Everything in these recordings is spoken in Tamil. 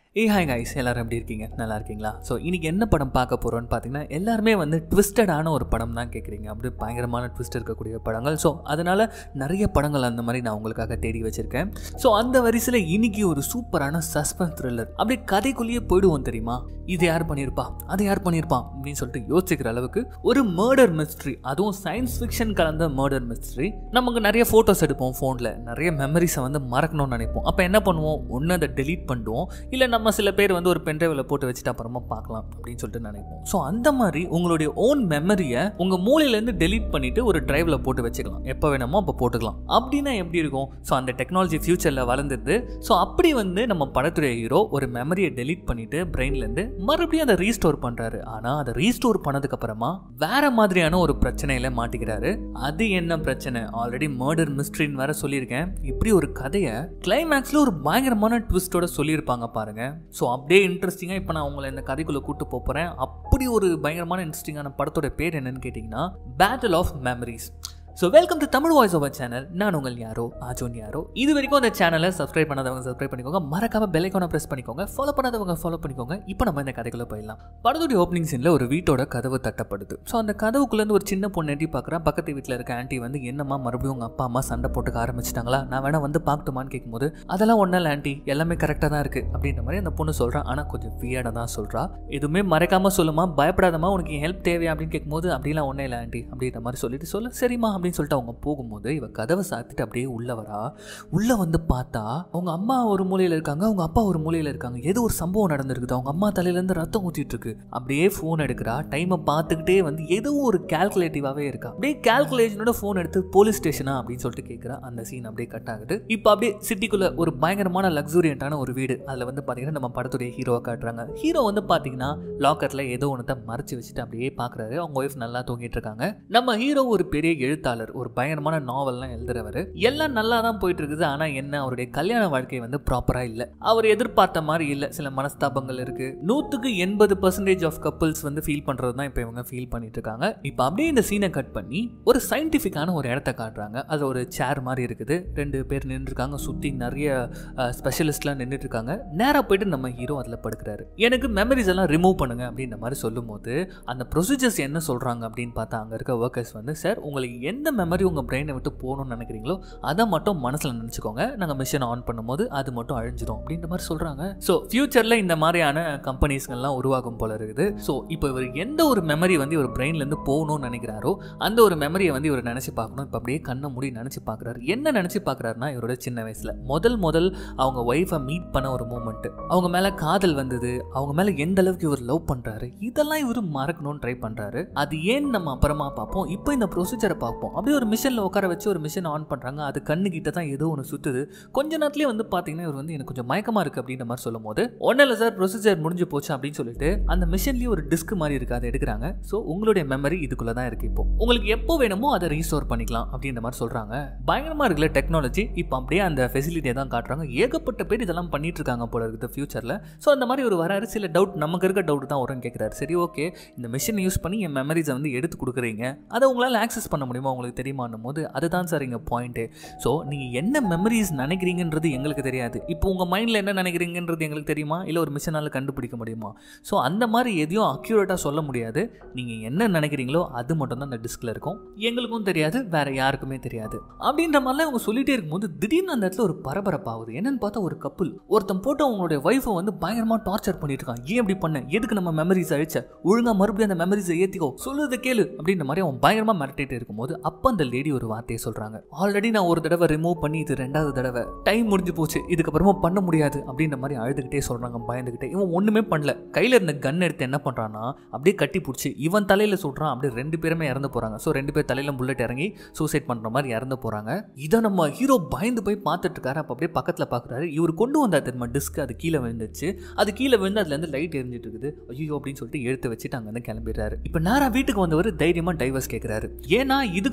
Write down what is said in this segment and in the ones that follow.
ஏ ஹாய் கைஸ் எல்லாரும் எப்படி இருக்கீங்க நல்லா இருக்கீங்களா ஸோ இன்னைக்கு என்ன படம் பார்க்க போகிறோம்னு பார்த்தீங்கன்னா எல்லாருமே வந்து ட்விஸ்டடான ஒரு படம் தான் கேட்குறீங்க அப்படி பயங்கரமான ட்விஸ்ட் இருக்கக்கூடிய படங்கள் ஸோ அதனால் நிறைய படங்கள் அந்த மாதிரி நான் உங்களுக்காக தேடி வச்சுருக்கேன் ஸோ அந்த வரிசையில் இன்னைக்கு ஒரு சூப்பரான சஸ்பென்ஸ் த்ரில்லர் அப்படியே கதைக்குள்ளேயே போயிடுவோம் தெரியுமா இது யார் பண்ணியிருப்பா அதை யார் பண்ணியிருப்பான் அப்படின்னு சொல்லிட்டு யோசிக்கிற அளவுக்கு ஒரு மர்டர் மிஸ்ட்ரி அதுவும் சயின்ஸ் ஃபிக்ஷன் கலந்த மர்டர் மிஸ்ட்ரி நமக்கு நிறைய ஃபோட்டோஸ் எடுப்போம் ஃபோனில் நிறைய மெமரிஸை வந்து மறக்கணும்னு நினைப்போம் அப்போ என்ன பண்ணுவோம் ஒன்று அதை டெலீட் பண்ணுவோம் இல்லை நம்ம சில பேர் வந்து ஒரு பென்ட்ரைவில் போட்டு வச்சுட்டு அப்புறமா பார்க்கலாம் அப்படின்னு சொல்லிட்டு நினைப்போம் ஸோ அந்த மாதிரி உங்களுடைய ஓன் மெமரியை உங்கள் மூளையிலேருந்து டெலீட் பண்ணிட்டு ஒரு டிரைவில் போட்டு வச்சுக்கலாம் எப்போ வேணுமோ அப்போ போட்டுக்கலாம் அப்படின்னா எப்படி இருக்கும் ஸோ அந்த டெக்னாலஜி ஃபியூச்சரில் வளர்ந்துருது ஸோ அப்படி வந்து நம்ம படத்துடைய ஹீரோ ஒரு மெமரியை டெலீட் பண்ணிட்டு பிரெயின்லேருந்து மறுபடியும் அதை ரீஸ்டோர் பண்ணுறாரு ஆனால் அதை ரீஸ்டோர் பண்ணதுக்கு அப்புறமா வேற மாதிரியான ஒரு பிரச்சனையில மாட்டிக்கிறாரு அது என்ன பிரச்சனை ஆல்ரெடி மர்டர் மிஸ்ட்ரின்னு வேற சொல்லியிருக்கேன் இப்படி ஒரு கதையை கிளைமேக்ஸில் ஒரு பயங்கரமான ட்விஸ்டோட சொல்லியிருப்பாங்க பாருங்க ஸோ அப்படியே இன்ட்ரெஸ்டிங்காக இப்போ நான் உங்களை இந்த கதைக்குள்ளே கூட்டு போப் போகிறேன் அப்படி ஒரு பயங்கரமான இன்ட்ரெஸ்டிங்கான படத்தோட பேர் என்னன்னு கேட்டிங்கன்னா Battle of Memories so welcome to Tamil voice over channel நான் உங்கள் யாரோ ஆஜோன் யாரோ இது வரைக்கும் அந்த சேனலை சப்ஸ்கிரைப் பண்ணாதவங்க சப்ஸ்கிரைப் பண்ணிக்கோங்க மறக்காம பெல்லைக்கான ப்ரெஸ் பண்ணிக்கோங்க ஃபாலோ பண்ணாதவங்க ஃபாலோ பண்ணிக்கோங்க இப்போ நம்ம இந்த கதைக்குள்ள போயிடலாம் படத்துடைய ஓப்பனிங் சீனில் ஒரு வீட்டோட கதவு தட்டப்படுது ஸோ அந்த கதவுக்குள்ளேருந்து ஒரு சின்ன பொண்ணு எட்டி பார்க்குறா பக்கத்து வீட்டில் இருக்க ஆண்டி வந்து என்னம்மா மறுபடியும் உங்கள் அப்பா அம்மா சண்டை போட்டுக்க ஆரம்பிச்சிட்டாங்களா நான் வேணா வந்து பார்க்கட்டுமான்னு கேட்கும்போது அதெல்லாம் ஒன்றும் இல்லை ஆண்டி எல்லாமே கரெக்டாக தான் இருக்குது அப்படின்ற மாதிரி அந்த பொண்ணு சொல்கிறா ஆனால் கொஞ்சம் வியர்டாக தான் சொல்கிறா எதுவுமே மறைக்காம சொல்லுமா பயப்படாதமா உனக்கு ஹெல்ப் தேவையா அப்படின்னு கேட்கும்போது அப்படிலாம் ஒன்றும் இல்லை ஆண்டி அப்படின்ற மாதிரி சொல்லிட்டு சொல்ல சரிம்மா அப்படின்னு சொல்லிட்டு அவங்க போகும்போது இவ கதவை சாத்திட்டு அப்படியே உள்ள வரா உள்ள வந்து பார்த்தா அவங்க அம்மா ஒரு மூலையில் இருக்காங்க அவங்க அப்பா ஒரு மூலையில் இருக்காங்க ஏதோ ஒரு சம்பவம் நடந்திருக்குது அவங்க அம்மா தலையிலேருந்து ரத்தம் ஊற்றிட்டு இருக்கு அப்படியே ஃபோன் எடுக்கிறா டைமை பார்த்துக்கிட்டே வந்து ஏதோ ஒரு கால்குலேட்டிவாகவே இருக்கா அப்படியே கால்குலேஷனோட ஃபோன் எடுத்து போலீஸ் ஸ்டேஷனா அப்படின்னு சொல்லிட்டு கேட்குறா அந்த சீன் அப்படியே கட் ஆகுது இப்போ அப்படியே சிட்டிக்குள்ள ஒரு பயங்கரமான லக்ஸூரியண்டான ஒரு வீடு அதில் வந்து பார்த்தீங்கன்னா நம்ம படத்துடைய ஹீரோவை காட்டுறாங்க ஹீரோ வந்து பார்த்தீங்கன்னா லாக்கரில் ஏதோ ஒன்றத்தை மறைச்சு வச்சுட்டு அப்படியே பார்க்குறாரு அவங்க ஒய்ஃப் நல்லா தூங்கிட்டு இருக்காங்க நம்ம ஹீரோ ஒரு பெரிய எழுத்தாளர் ஒரு பயங்கரமான நாவல்லாம் எழுதுறவர் எல்லாம் நல்லா தான் போயிட்டு இருக்குது ஆனால் என்ன அவருடைய கல்யாண வாழ்க்கை வந்து ப்ராப்பராக இல்லை அவர் எதிர்பார்த்த மாதிரி இல்லை சில மனஸ்தாபங்கள் இருக்கு நூற்றுக்கு எண்பது பர்சன்டேஜ் ஆஃப் கப்புள்ஸ் வந்து ஃபீல் பண்ணுறது தான் இப்போ இவங்க ஃபீல் பண்ணிட்டு இருக்காங்க இப்போ அப்படியே இந்த சீனை கட் பண்ணி ஒரு சயின்டிஃபிக்கான ஒரு இடத்த காட்டுறாங்க அது ஒரு சேர் மாதிரி இருக்குது ரெண்டு பேர் நின்றுருக்காங்க சுற்றி நிறைய ஸ்பெஷலிஸ்ட்லாம் நின்றுட்டு இருக்காங்க நேராக போயிட்டு நம்ம ஹீரோ அதில் படுக்கிறாரு எனக்கு மெமரிஸ் எல்லாம் ரிமூவ் பண்ணுங்க அப்படின்ற மாதிரி சொல்லும்போது அந்த ப்ரொசீஜர்ஸ் என்ன சொல்கிறாங்க அப்படின்னு பார்த்தா அங்கே இருக்க ஒர்க்கர்ஸ் வந்து சார் உங்களுக்கு எந்த மெமரி உங்கள் பிரெயினை விட்டு போகணும்னு நினைக்கிறீங்களோ அதை மட்டும் மனசில் நினச்சிக்கோங்க நாங்கள் மிஷின் ஆன் பண்ணும்போது அது மட்டும் அழிஞ்சிடும் அப்படின்ற மாதிரி சொல்கிறாங்க ஸோ ஃப்யூச்சரில் இந்த மாதிரியான கம்பெனிஸ்கள்லாம் உருவாகும் போல இருக்குது ஸோ இப்போ இவர் எந்த ஒரு மெமரி வந்து இவர் பிரெயின்லேருந்து போகணும்னு நினைக்கிறாரோ அந்த ஒரு மெமரியை வந்து இவர் நினச்சி பார்க்கணும் இப்போ அப்படியே கண்ணை மூடி நினச்சி பார்க்குறாரு என்ன நினச்சி பார்க்குறாருன்னா இவரோட சின்ன வயசில் முதல் முதல் அவங்க ஒய்ஃபை மீட் பண்ண ஒரு மூமெண்ட்டு அவங்க மேலே காதல் வந்தது அவங்க மேலே எந்த அளவுக்கு இவர் லவ் பண்ணுறாரு இதெல்லாம் இவர் மறக்கணும்னு ட்ரை பண்ணுறாரு அது ஏன் நம்ம அப்புறமா பார்ப்போம் இப்போ இந்த ப்ரொசீஜரை பார்ப்போம் அப்படியே ஒரு மிஷினில் உட்கார வச்சு ஒரு மிஷின் ஆன் பண்ணுறாங்க அது கண்ணு கிட்ட தான் ஏதோ ஒன்று சுற்றுது கொஞ்ச நேரத்துலேயே வந்து பார்த்தீங்கன்னா இவர் வந்து எனக்கு கொஞ்சம் மயக்கமாக இருக்குது அப்படின்ற மாதிரி சொல்லும் போது ஒன்றும் இல்லை சார் ப்ரொசீஜர் முடிஞ்சு போச்சு அப்படின்னு சொல்லிட்டு அந்த மிஷின்லேயே ஒரு டிஸ்க் மாதிரி இருக்குது அதை எடுக்கிறாங்க ஸோ உங்களுடைய மெமரி இதுக்குள்ளே தான் இருக்குது இப்போ உங்களுக்கு எப்போ வேணுமோ அதை ரீஸ்டோர் பண்ணிக்கலாம் அப்படின்ற மாதிரி சொல்கிறாங்க பயங்கரமாக இருக்குல்ல டெக்னாலஜி இப்போ அப்படியே அந்த ஃபெசிலிட்டியை தான் காட்டுறாங்க ஏகப்பட்ட பேர் இதெல்லாம் பண்ணிட்டு இருக்காங்க போல இருக்குது ஃபியூச்சரில் ஸோ அந்த மாதிரி ஒரு வராரு சில டவுட் நமக்கு இருக்க டவுட் தான் வரும் கேட்குறாரு சரி ஓகே இந்த மிஷினை யூஸ் பண்ணி என் மெமரிஸை வந்து எடுத்து கொடுக்குறீங்க அதை உங்களால் ஆக்சஸ் பண்ண முடியுமா உங்களுக்கு தெரியுமான்னும் போது அதுதான் சார் இங்கே பாயிண்ட்டு ஸோ நீங்கள் என்ன மெமரிஸ் நினைக்கிறீங்கன்றது எங்களுக்கு தெரியாது இப்போ உங்கள் மைண்டில் என்ன நினைக்கிறீங்கன்றது எங்களுக்கு தெரியுமா இல்லை ஒரு மிஷினால் கண்டுபிடிக்க முடியுமா ஸோ அந்த மாதிரி எதையும் அக்யூரேட்டாக சொல்ல முடியாது நீங்கள் என்ன நினைக்கிறீங்களோ அது மட்டும் தான் அந்த டிஸ்கில் இருக்கும் எங்களுக்கும் தெரியாது வேற யாருக்குமே தெரியாது அப்படின்ற மாதிரிலாம் அவங்க சொல்லிட்டே இருக்கும்போது திடீர்னு அந்த இடத்துல ஒரு பரபரப்பாகுது என்னன்னு பார்த்தா ஒரு கப்புள் ஒருத்தன் போட்டு அவங்களுடைய ஒய்ஃபை வந்து பயங்கரமாக டார்ச்சர் பண்ணிட்டு இருக்கான் ஏன் இப்படி பண்ண எதுக்கு நம்ம மெமரிஸ் அழிச்ச ஒழுங்கா மறுபடியும் அந்த மெமரிஸை ஏற்றிக்கோ சொல்லுறதை கேளு அப்படின்ற மாதிரி அவன் பயங்கரமாக மிரட்டிட்டு இருக்கும்போது அப்போ அந்த லேடி ஒரு வார்த்தையை சொல்கிறாங்க ஆல்ரெடி நான் ஒரு தடவை ரிமூவ் பண்ணி இது ரெண்டாவது தடவை டைம் முடிஞ்சு போச்சு இதுக்கப்புறமா பண்ண முடியாது அப்படின்ற மாதிரி அழுதுகிட்டே சொல்கிறாங்க பயந்துகிட்டே இவன் ஒன்றுமே பண்ணல கையில் இருந்த கன் எடுத்து என்ன பண்ணுறான்னா அப்படியே கட்டி பிடிச்சி இவன் தலையில் சொல்கிறான் அப்படியே ரெண்டு பேருமே இறந்து போகிறாங்க ஸோ ரெண்டு பேர் தலையில புல்லட் இறங்கி சூசைட் பண்ணுற மாதிரி இறந்து போகிறாங்க இதை நம்ம ஹீரோ பயந்து போய் பார்த்துட்டு இருக்காரு அப்போ அப்படியே பக்கத்தில் பார்க்குறாரு இவர் கொண்டு வந்தார் தெரியுமா டிஸ்க் அது கீழே விழுந்துச்சு அது கீழே விழுந்து அதுலேருந்து லைட் எரிஞ்சிட்டு இருக்குது ஐயோ அப்படின்னு சொல்லிட்டு எடுத்து வச்சுட்டு அங்கேருந்து கிளம்பிடுறாரு இப்போ நேராக வீட்டுக்கு வந்தவர் தைரியமாக டைவர்ஸ் கேட்குறாரு ஏன்னா இதுக்கு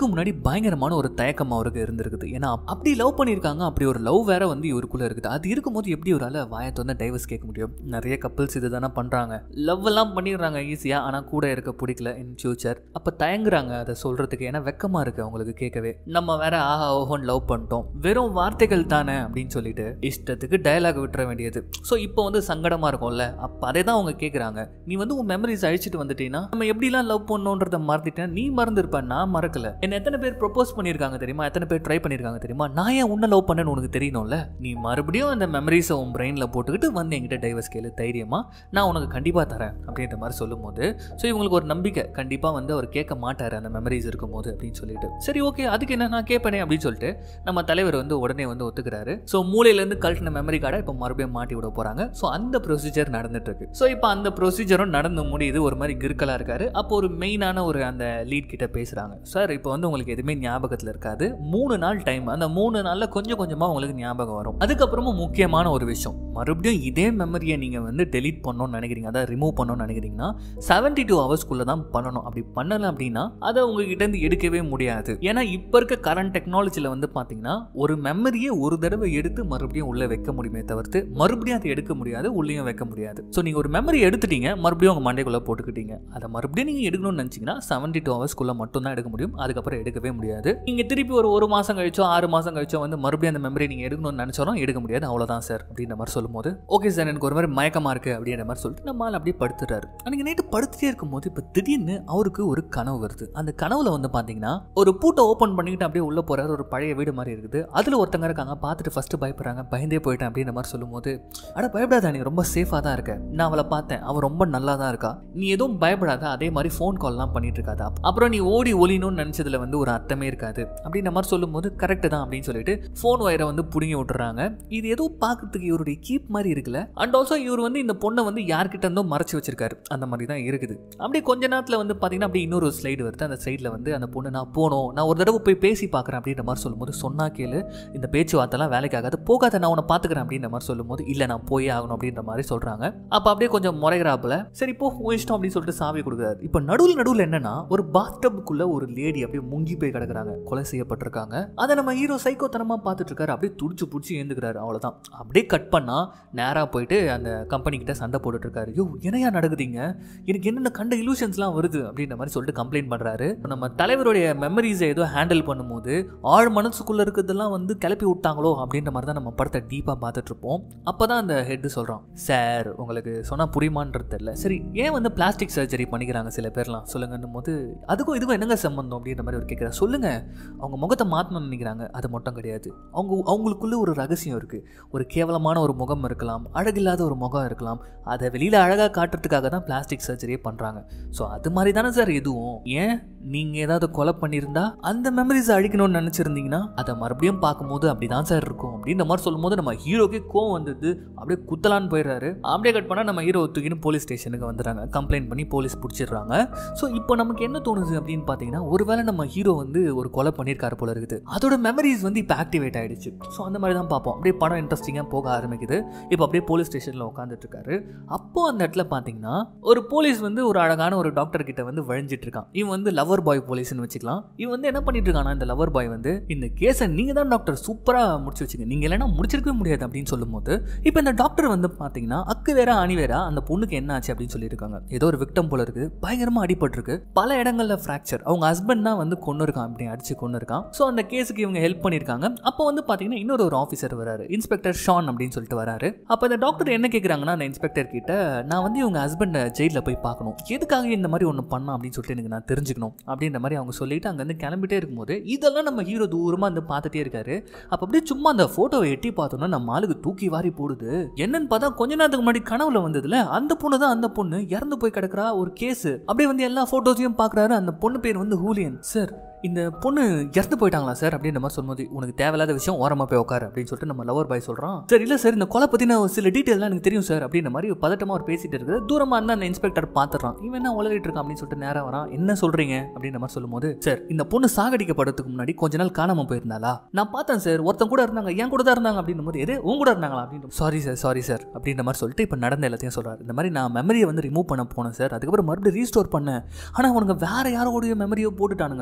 முன்னாடி பயங்கரமான ஒரு தயக்கம் அவருக்கு இருந்திருக்குது ஏன்னா அப்படி லவ் பண்ணியிருக்காங்க அப்படி ஒரு லவ் வேற வந்து இவருக்குள்ள இருக்குது அது இருக்கும்போது எப்படி ஒரு ஆள் வாயத்தை வந்து டைவர்ஸ் கேட்க முடியும் நிறைய கப்பிள்ஸ் இது தானே பண்ணுறாங்க லவ் எல்லாம் பண்ணிடுறாங்க ஈஸியாக ஆனால் கூட இருக்க பிடிக்கல இன் ஃபியூச்சர் அப்போ தயங்குறாங்க அதை சொல்கிறதுக்கு ஏன்னா வெக்கமாக இருக்குது அவங்களுக்கு கேட்கவே நம்ம வேற ஆஹா ஓஹோன்னு லவ் பண்ணிட்டோம் வெறும் வார்த்தைகள் தானே அப்படின்னு சொல்லிட்டு இஷ்டத்துக்கு டயலாக் விட்டுற வேண்டியது ஸோ இப்போ வந்து சங்கடமாக இருக்கும்ல அப்போ அதே தான் அவங்க கேட்குறாங்க நீ வந்து உன் மெமரிஸ் அழிச்சிட்டு வந்துட்டீங்கன்னா நம்ம எப்படிலாம் லவ் பண்ணோன்றத மறந்துட்டேன் நீ மறந்துருப்ப நான் மறக்கல என்ன எத்தனை பேர் ப்ரொப்போஸ் பண்ணியிருக்காங்க தெரியுமா எத்தனை பேர் ட்ரை பண்ணியிருக்காங்க தெரியுமா நான் ஏன் உன்னை லவ் பண்ணேன்னு உனக்கு தெரியணும்ல நீ மறுபடியும் அந்த மெமரிஸை உன் பிரெயினில் போட்டுக்கிட்டு வந்து என்கிட்ட டைவர்ஸ் கேளு தைரியமா நான் உனக்கு கண்டிப்பாக தரேன் அப்படின்ற மாதிரி சொல்லும்போது ஸோ இவங்களுக்கு ஒரு நம்பிக்கை கண்டிப்பாக வந்து அவர் கேட்க மாட்டார் அந்த மெமரிஸ் இருக்கும்போது அப்படின்னு சொல்லிட்டு சரி ஓகே அதுக்கு என்ன நான் கேட்பேனே அப்படின்னு சொல்லிட்டு நம்ம தலைவர் வந்து உடனே வந்து ஒத்துக்கிறாரு ஸோ மூலையிலேருந்து கழட்டின மெமரி கார்டை இப்போ மறுபடியும் மாட்டி விட போகிறாங்க ஸோ அந்த ப்ரொசீஜர் நடந்துட்டு இருக்கு ஸோ இப்போ அந்த ப்ரொசீஜரும் நடந்து முடியுது ஒரு மாதிரி கிறுக்கலாக இருக்காரு அப்போ ஒரு மெயினான ஒரு அந்த லீட் கிட்ட பேசுகிறாங்க சார் இப்போ வந்து உங்களுக்கு எதுவுமே ஞாபகத்தில் இருக்காது மூணு நாள் டைம் அந்த மூணு நாளில் கொஞ்சம் கொஞ்சமாக உங்களுக்கு ஞாபகம் வரும் அதுக்கப்புறமும் முக்கியமான ஒரு விஷயம் மறுபடியும் இதே மெமரியை நீங்கள் வந்து டெலீட் பண்ணணும்னு நினைக்கிறீங்க அதாவது ரிமூவ் பண்ணணும்னு நினைக்கிறீங்கன்னா செவன்டி டூ ஹவர்ஸ்க்குள்ளே தான் பண்ணணும் அப்படி பண்ணலை அப்படின்னா அதை உங்ககிட்ட இருந்து எடுக்கவே முடியாது ஏன்னா இப்போ இருக்க கரண்ட் டெக்னாலஜியில் வந்து பார்த்தீங்கன்னா ஒரு மெமரியை ஒரு தடவை எடுத்து மறுபடியும் உள்ளே வைக்க முடியுமே தவிர்த்து மறுபடியும் அதை எடுக்க முடியாது உள்ளேயும் வைக்க முடியாது ஸோ நீங்கள் ஒரு மெமரி எடுத்துட்டீங்க மறுபடியும் உங்கள் மண்டைக்குள்ளே போட்டுக்கிட்டீங்க அதை மறுபடியும் நீங்கள் எடுக்கணும்னு நினச்சிங்கன்னா செவன்டி டூ ஹவர்ஸ்க்குள்ளே மட்டும் தான் எடுக்க முடியும் அதுக்கப்புறம் எடுக்கவே முடியாது நீங்கள் திருப்பி ஒரு ஒரு மாதம் கழிச்சோ ஆறு மாதம் கழிச்சோ வந்து மறுபடியும் அந்த மெமரி நீங்கள் எடுக்கணும்னு நினச்சாலும் எடுக்க முடியாது அவ்வளோதான் சார் அப்படின்ற மாதிரி சொல்லும்போது ஓகே சார் எனக்கு ஒரு மாதிரி மயக்கமாக இருக்குது அப்படின்ற மாதிரி சொல்லிட்டு நம்ம ஆள் அப்படியே படுத்துறாரு அன்றைக்கி நைட்டு படுத்துட்டே இருக்கும்போது இப்போ திடீர்னு அவருக்கு ஒரு கனவு வருது அந்த கனவுல வந்து பார்த்தீங்கன்னா ஒரு பூட்டை ஓப்பன் பண்ணிக்கிட்டு அப்படியே உள்ளே போகிறாரு ஒரு பழைய வீடு மாதிரி இருக்குது அதில் ஒருத்தங்க இருக்காங்க பார்த்துட்டு ஃபஸ்ட்டு பயப்படுறாங்க பயந்தே போயிட்டேன் அப்படின்ற மாதிரி சொல்லும்போது அட பயப்படாத நீ ரொம்ப சேஃபாக தான் இருக்க நான் அவளை பார்த்தேன் அவள் ரொம்ப நல்லா தான் இருக்கா நீ எதுவும் பயப்படாத அதே மாதிரி ஃபோன் கால்லாம் பண்ணிட்டு இருக்காதா அப்புறம் நீ ஓடி ஒளியணும்னு நினச்சதுல வந்து ஒரு அர்த்தமே இருக்காது அப்படின்ற மாதிரி சொல்லும்போது கரெக்டு தான் அப்படின்னு சொல்லிட்டு ஃபோன் ஒயரை வந்து பிடுங்கி விட்டுறாங்க இது ஏதோ பார்க்கறதுக்கு இவருடைய கீப் மாதிரி இருக்குல்ல அண்ட் ஆல்சோ இவர் வந்து இந்த பொண்ணை வந்து யார்கிட்ட இருந்தோ மறைச்சு வச்சிருக்காரு அந்த மாதிரி தான் இருக்குது அப்படியே கொஞ்ச நேரத்தில் வந்து பார்த்தீங்கன்னா அப்படியே இன்னொரு ஸ்லைடு வருது அந்த சைடில் வந்து அந்த பொண்ணு நான் போனோம் நான் ஒரு தடவை போய் பேசி பார்க்குறேன் அப்படின்ற மாதிரி சொல்லும்போது சொன்னா கேளு இந்த பேச்சுவார்த்தைலாம் வேலைக்கு ஆகாது போகாத நான் உன்னை பார்த்துக்கிறேன் அப்படின்ற மாதிரி சொல்லும்போது இல்லை நான் போயே ஆகணும் அப்படின்ற மாதிரி சொல்கிறாங்க அப்போ அப்படியே கொஞ்சம் முறைகிறாப்புல சரி போ உன் இஷ்டம் அப்படின்னு சொல்லிட்டு சாவி கொடுக்குறாரு இப்போ நடுவில் நடுவில் என்னன்னா ஒரு பாத்டப்புக்குள்ள ஒரு லேடி அப்படியே முங்கி போய் கிடக்குறாங்க கொலை செய்யப்பட்டிருக்காங்க அதை நம்ம ஹீரோ சைக்கோத்தனமாக பார்த்துட்டு இருக்காரு அப்படியே துடிச்சு பிடிச்சி ஏந்துக்கிறாரு அவ்வளோதான் அப்படியே கட் பண்ணா நேராக போயிட்டு அந்த கம்பெனி கிட்ட சண்டை போட்டுட்டு இருக்காரு யோ என்னையா நடக்குதுங்க எனக்கு என்னென்ன கண்ட இலூஷன்ஸ்லாம் வருது அப்படின்ற மாதிரி சொல்லிட்டு கம்ப்ளைண்ட் பண்ணுறாரு நம்ம தலைவருடைய மெமரிஸை ஏதோ ஹேண்டில் பண்ணும்போது ஆழ் மனசுக்குள்ளே இருக்கிறதெல்லாம் வந்து கிளப்பி விட்டாங்களோ அப்படின்ற மாதிரி தான் நம்ம படத்தை டீப்பாக பார்த்துட்டு இருப்போம் அப்போ தான் அந்த ஹெட்டு சொல்கிறான் சார் உங்களுக்கு சொன்னால் புரியுமான்றது தெரியல சரி ஏன் வந்து பிளாஸ்டிக் சர்ஜரி பண்ணிக்கிறாங்க சில பேர்லாம் சொல்லுங்கன்னும் போது அதுக்கும் இதுக்கும் என்னங்க சம்பந்தம் அப்படின்ற மாதிரி ஒரு கேட்குறாரு சொல்லுங்க அவங்க முகத்தை மாற்றணும்னு நினைக்கிறாங்க அது மட்டும் கிடையாது அவங்க அவங்களுக்குள்ள ஒரு ரகசியம் இருக்குது ஒரு கேவலமான ஒரு முகம் இருக்கலாம் அழகில்லாத ஒரு முகம் இருக்கலாம் அதை வெளியில் அழகாக காட்டுறதுக்காக தான் பிளாஸ்டிக் சர்ஜரியே பண்ணுறாங்க ஸோ அது மாதிரி தானே சார் எதுவும் ஏன் நீங்கள் ஏதாவது கொலை பண்ணியிருந்தா அந்த மெமரிஸை அழிக்கணும்னு நினச்சிருந்தீங்கன்னா அதை மறுபடியும் பார்க்கும்போது அப்படி தான் சார் இருக்கும் அப்படின்ற மாதிரி சொல்லும்போது நம்ம ஹீரோக்கே கோவம் வந்தது அப்படியே குத்தலான்னு போயிடுறாரு அப்படியே கட் பண்ணால் நம்ம ஹீரோ தூக்கின்னு போலீஸ் ஸ்டேஷனுக்கு வந்துடுறாங்க கம்ப்ளைண்ட் பண்ணி போலீஸ் பிடிச்சிடுறாங்க ஸோ இப்போ நமக்கு என்ன தோணுது அப்படின்னு பார்த்தீங்கன்னா ஒருவேளை நம்ம ஹீரோ வந்து ஒரு கொலை பண்ணியிருக்காரு போல இருக்குது அதோட மெமரிஸ் வந்து இப்போ ஆக்டிவேட் ஆயிடுச்சு ஸோ அந்த மாதிரி தான் பார்ப்போம் அப்படியே படம் இன்ட்ரெஸ்டிங்காக போக ஆரம்பிக்குது இப்போ அப்படியே போலீஸ் ஸ்டேஷனில் உட்காந்துட்டு இருக்காரு அப்போ அந்த இடத்துல பார்த்தீங்கன்னா ஒரு போலீஸ் வந்து ஒரு அழகான ஒரு டாக்டர் கிட்ட வந்து வழிஞ்சிட்டு இருக்கான் இவன் வந்து லவர் பாய் போலீஸ்னு வச்சுக்கலாம் இவன் வந்து என்ன பண்ணிட்டு இருக்கானா இந்த லவர் பாய் வந்து இந்த கேஸை நீங்க தான் டாக்டர் சூப்பராக முடிச்சு வச்சுங்க நீங்க இல்லைன்னா முடிச்சிருக்கவே முடியாது அப்படின்னு சொல்லும்போது இப்போ இந்த டாக்டர் வந்து பார்த்தீங்கன்னா அக்கு வேற அணி வேற அந்த பொண்ணுக்கு என்ன ஆச்சு அப்படின்னு சொல்லியிருக்காங்க ஏதோ ஒரு விக்டம் போல இருக்குது பயங்கரமா அடிபட்டிருக்கு பல இடங்கள்ல ஃப்ராக்சர் அவங்க ஹஸ்பண்ட் தான் வந்து கொண்டு இருக்கான் அப்படி அடிச்சு கொண்டு இருக்கான் ஸோ அந்த கேஸுக்கு இவங்க ஹெல்ப் பண்ணியிருக்காங்க அப்போ வந்து பார்த்தீங்கன்னா இன்னொரு ஒரு ஆஃபீஸர் வராரு இன்ஸ்பெக்டர் ஷான் அப்படின்னு சொல்லிட்டு வராரு அப்போ இந்த டாக்டர் என்ன கேட்குறாங்கன்னா அந்த இன்ஸ்பெக்டர் கிட்ட நான் வந்து இவங்க ஹஸ்பண்டை ஜெயிலில் போய் பார்க்கணும் எதுக்காக இந்த மாதிரி ஒன்று பண்ணா அப்படின்னு சொல்லிட்டு எனக்கு நான் தெரிஞ்சுக்கணும் அப்படின்ற மாதிரி அவங்க சொல்லிட்டு அங்கேருந்து கிளம்பிட்டே இருக்கும்போது இதெல்லாம் நம்ம ஹீரோ தூரமாக வந்து பார்த்துட்டே இருக்காரு அப்போ அப்படியே சும்மா அந்த ஃபோட்டோவை எட்டி பார்த்தோன்னா நம்ம ஆளுக்கு தூக்கி வாரி போடுது என்னன்னு பார்த்தா கொஞ்ச நேரத்துக்கு முன்னாடி கனவுல வந்ததுல அந்த பொண்ணு தான் அந்த பொண்ணு இறந்து போய் கிடக்குறா ஒரு கேஸ் அப்படியே வந்து எல்லா ஃபோட்டோஸையும் பார்க்குறாரு அந்த பொண்ணு பேர் வந்து ஹூலியன் சார் இந்த பொண்ணு இறந்து போயிட்டாங்களா சார் அப்படின்ற மாதிரி சொல்லும்போது உனக்கு தேவையில்லாத விஷயம் ஓரமாக போய் உட்காரு அப்படின்னு சொல்லிட்டு நம்ம லவர் பாய் சொல்கிறான் சார் இல்லை சார் இந்த கொலை பற்றின சில டீட்டெயிலாம் எனக்கு தெரியும் சார் அப்படின்ற மாதிரி பதட்டமாக அவர் பேசிட்டு இருக்குது தூரமாக இருந்தால் அந்த இன்ஸ்பெக்டர் பார்த்துறான் இவன் என்ன உளறிட்டு இருக்கான் அப்படின்னு சொல்லிட்டு நேரம் வரான் என்ன சொல்கிறீங்க அப்படின்ற மாதிரி சொல்லும்போது சார் இந்த பொண்ணு சாகடிக்கப்படுறதுக்கு முன்னாடி கொஞ்ச நாள் காணாமல் போயிருந்தாளா நான் பார்த்தேன் சார் ஒருத்தன் கூட இருந்தாங்க என் கூட தான் இருந்தாங்க அப்படின்னும் போது எது உங்க கூட இருந்தாங்களா அப்படின்னு சாரி சார் சாரி சார் அப்படின்ற மாதிரி சொல்லிட்டு இப்போ நடந்த எல்லாத்தையும் சொல்கிறார் இந்த மாதிரி நான் மெமரியை வந்து ரிமூவ் பண்ண போனேன் சார் அதுக்கப்புறம் மறுபடியும் ரீஸ்டோர் பண்ணேன் ஆனால் அவனுங்க வேற யாரோடைய மெமரியோ போட்டுட்டானுங்க சார்